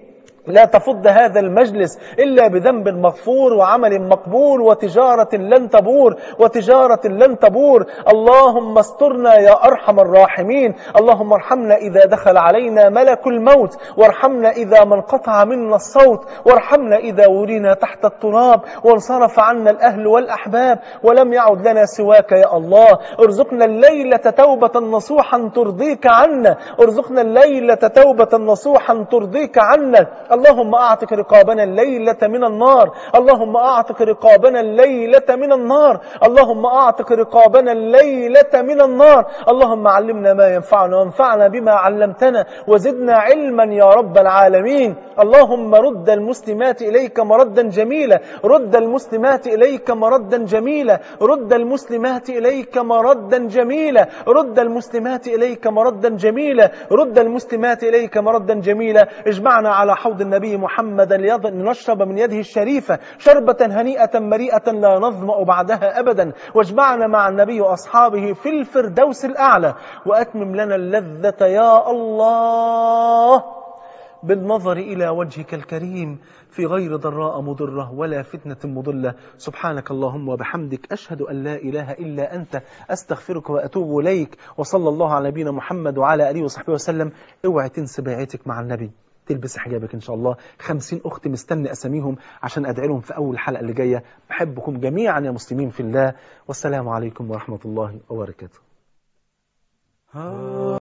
لا تفض هذا المجلس إلا بذنب مغفور وعمل مقبول وتجارة لن تبور وتجارة لن تبور اللهم استرنا يا أرحم الراحمين اللهم ارحمنا إذا دخل علينا ملك الموت وارحمنا إذا ما انقطع منا الصوت وارحمنا إذا ورينا تحت التراب وانصرف عنا الأهل والأحباب ولم يعد لنا سواك يا الله ارزقنا الليلة توبة نصوحا ترضيك عنا ارزقنا الليلة توبة نصوحا ترضيك عنا اللهم أعتق رقابنا الليلة من النار اللهم أعتق رقابنا الليلة من النار اللهم أعتق رقابنا الليلة من النار اللهم علمنا ما ينفعنا وانفعنا بما علمتنا وزدنا علما يا رب العالمين اللهم رد المسلمات إليك مردا جميلا رد المسلمات إليك مردا جميلا رد المسلمات إليك مردا جميلا رد المسلمات إليك مردا جميلا رد المسلمات إليك مردا جميلا اجمعنا على حوض النبي محمد ليض- لنشرب من يده الشريفة شربة هنيئة مريئة لا نظمأ بعدها أبدا واجمعنا مع النبي وأصحابه في الفردوس الأعلى وأتمم لنا اللذة يا الله بالنظر إلى وجهك الكريم في غير ضراء مضرة ولا فتنة مضلة سبحانك اللهم وبحمدك أشهد أن لا إله إلا أنت أستغفرك وأتوب إليك وصلى الله على نبينا محمد وعلى آله وصحبه وسلم اوعي تنسى بيعتك مع النبي تلبس حجابك إن شاء الله خمسين أخت مستني أساميهم عشان أدعي لهم في أول حلقة اللي جاية بحبكم جميعا يا مسلمين في الله والسلام عليكم ورحمة الله وبركاته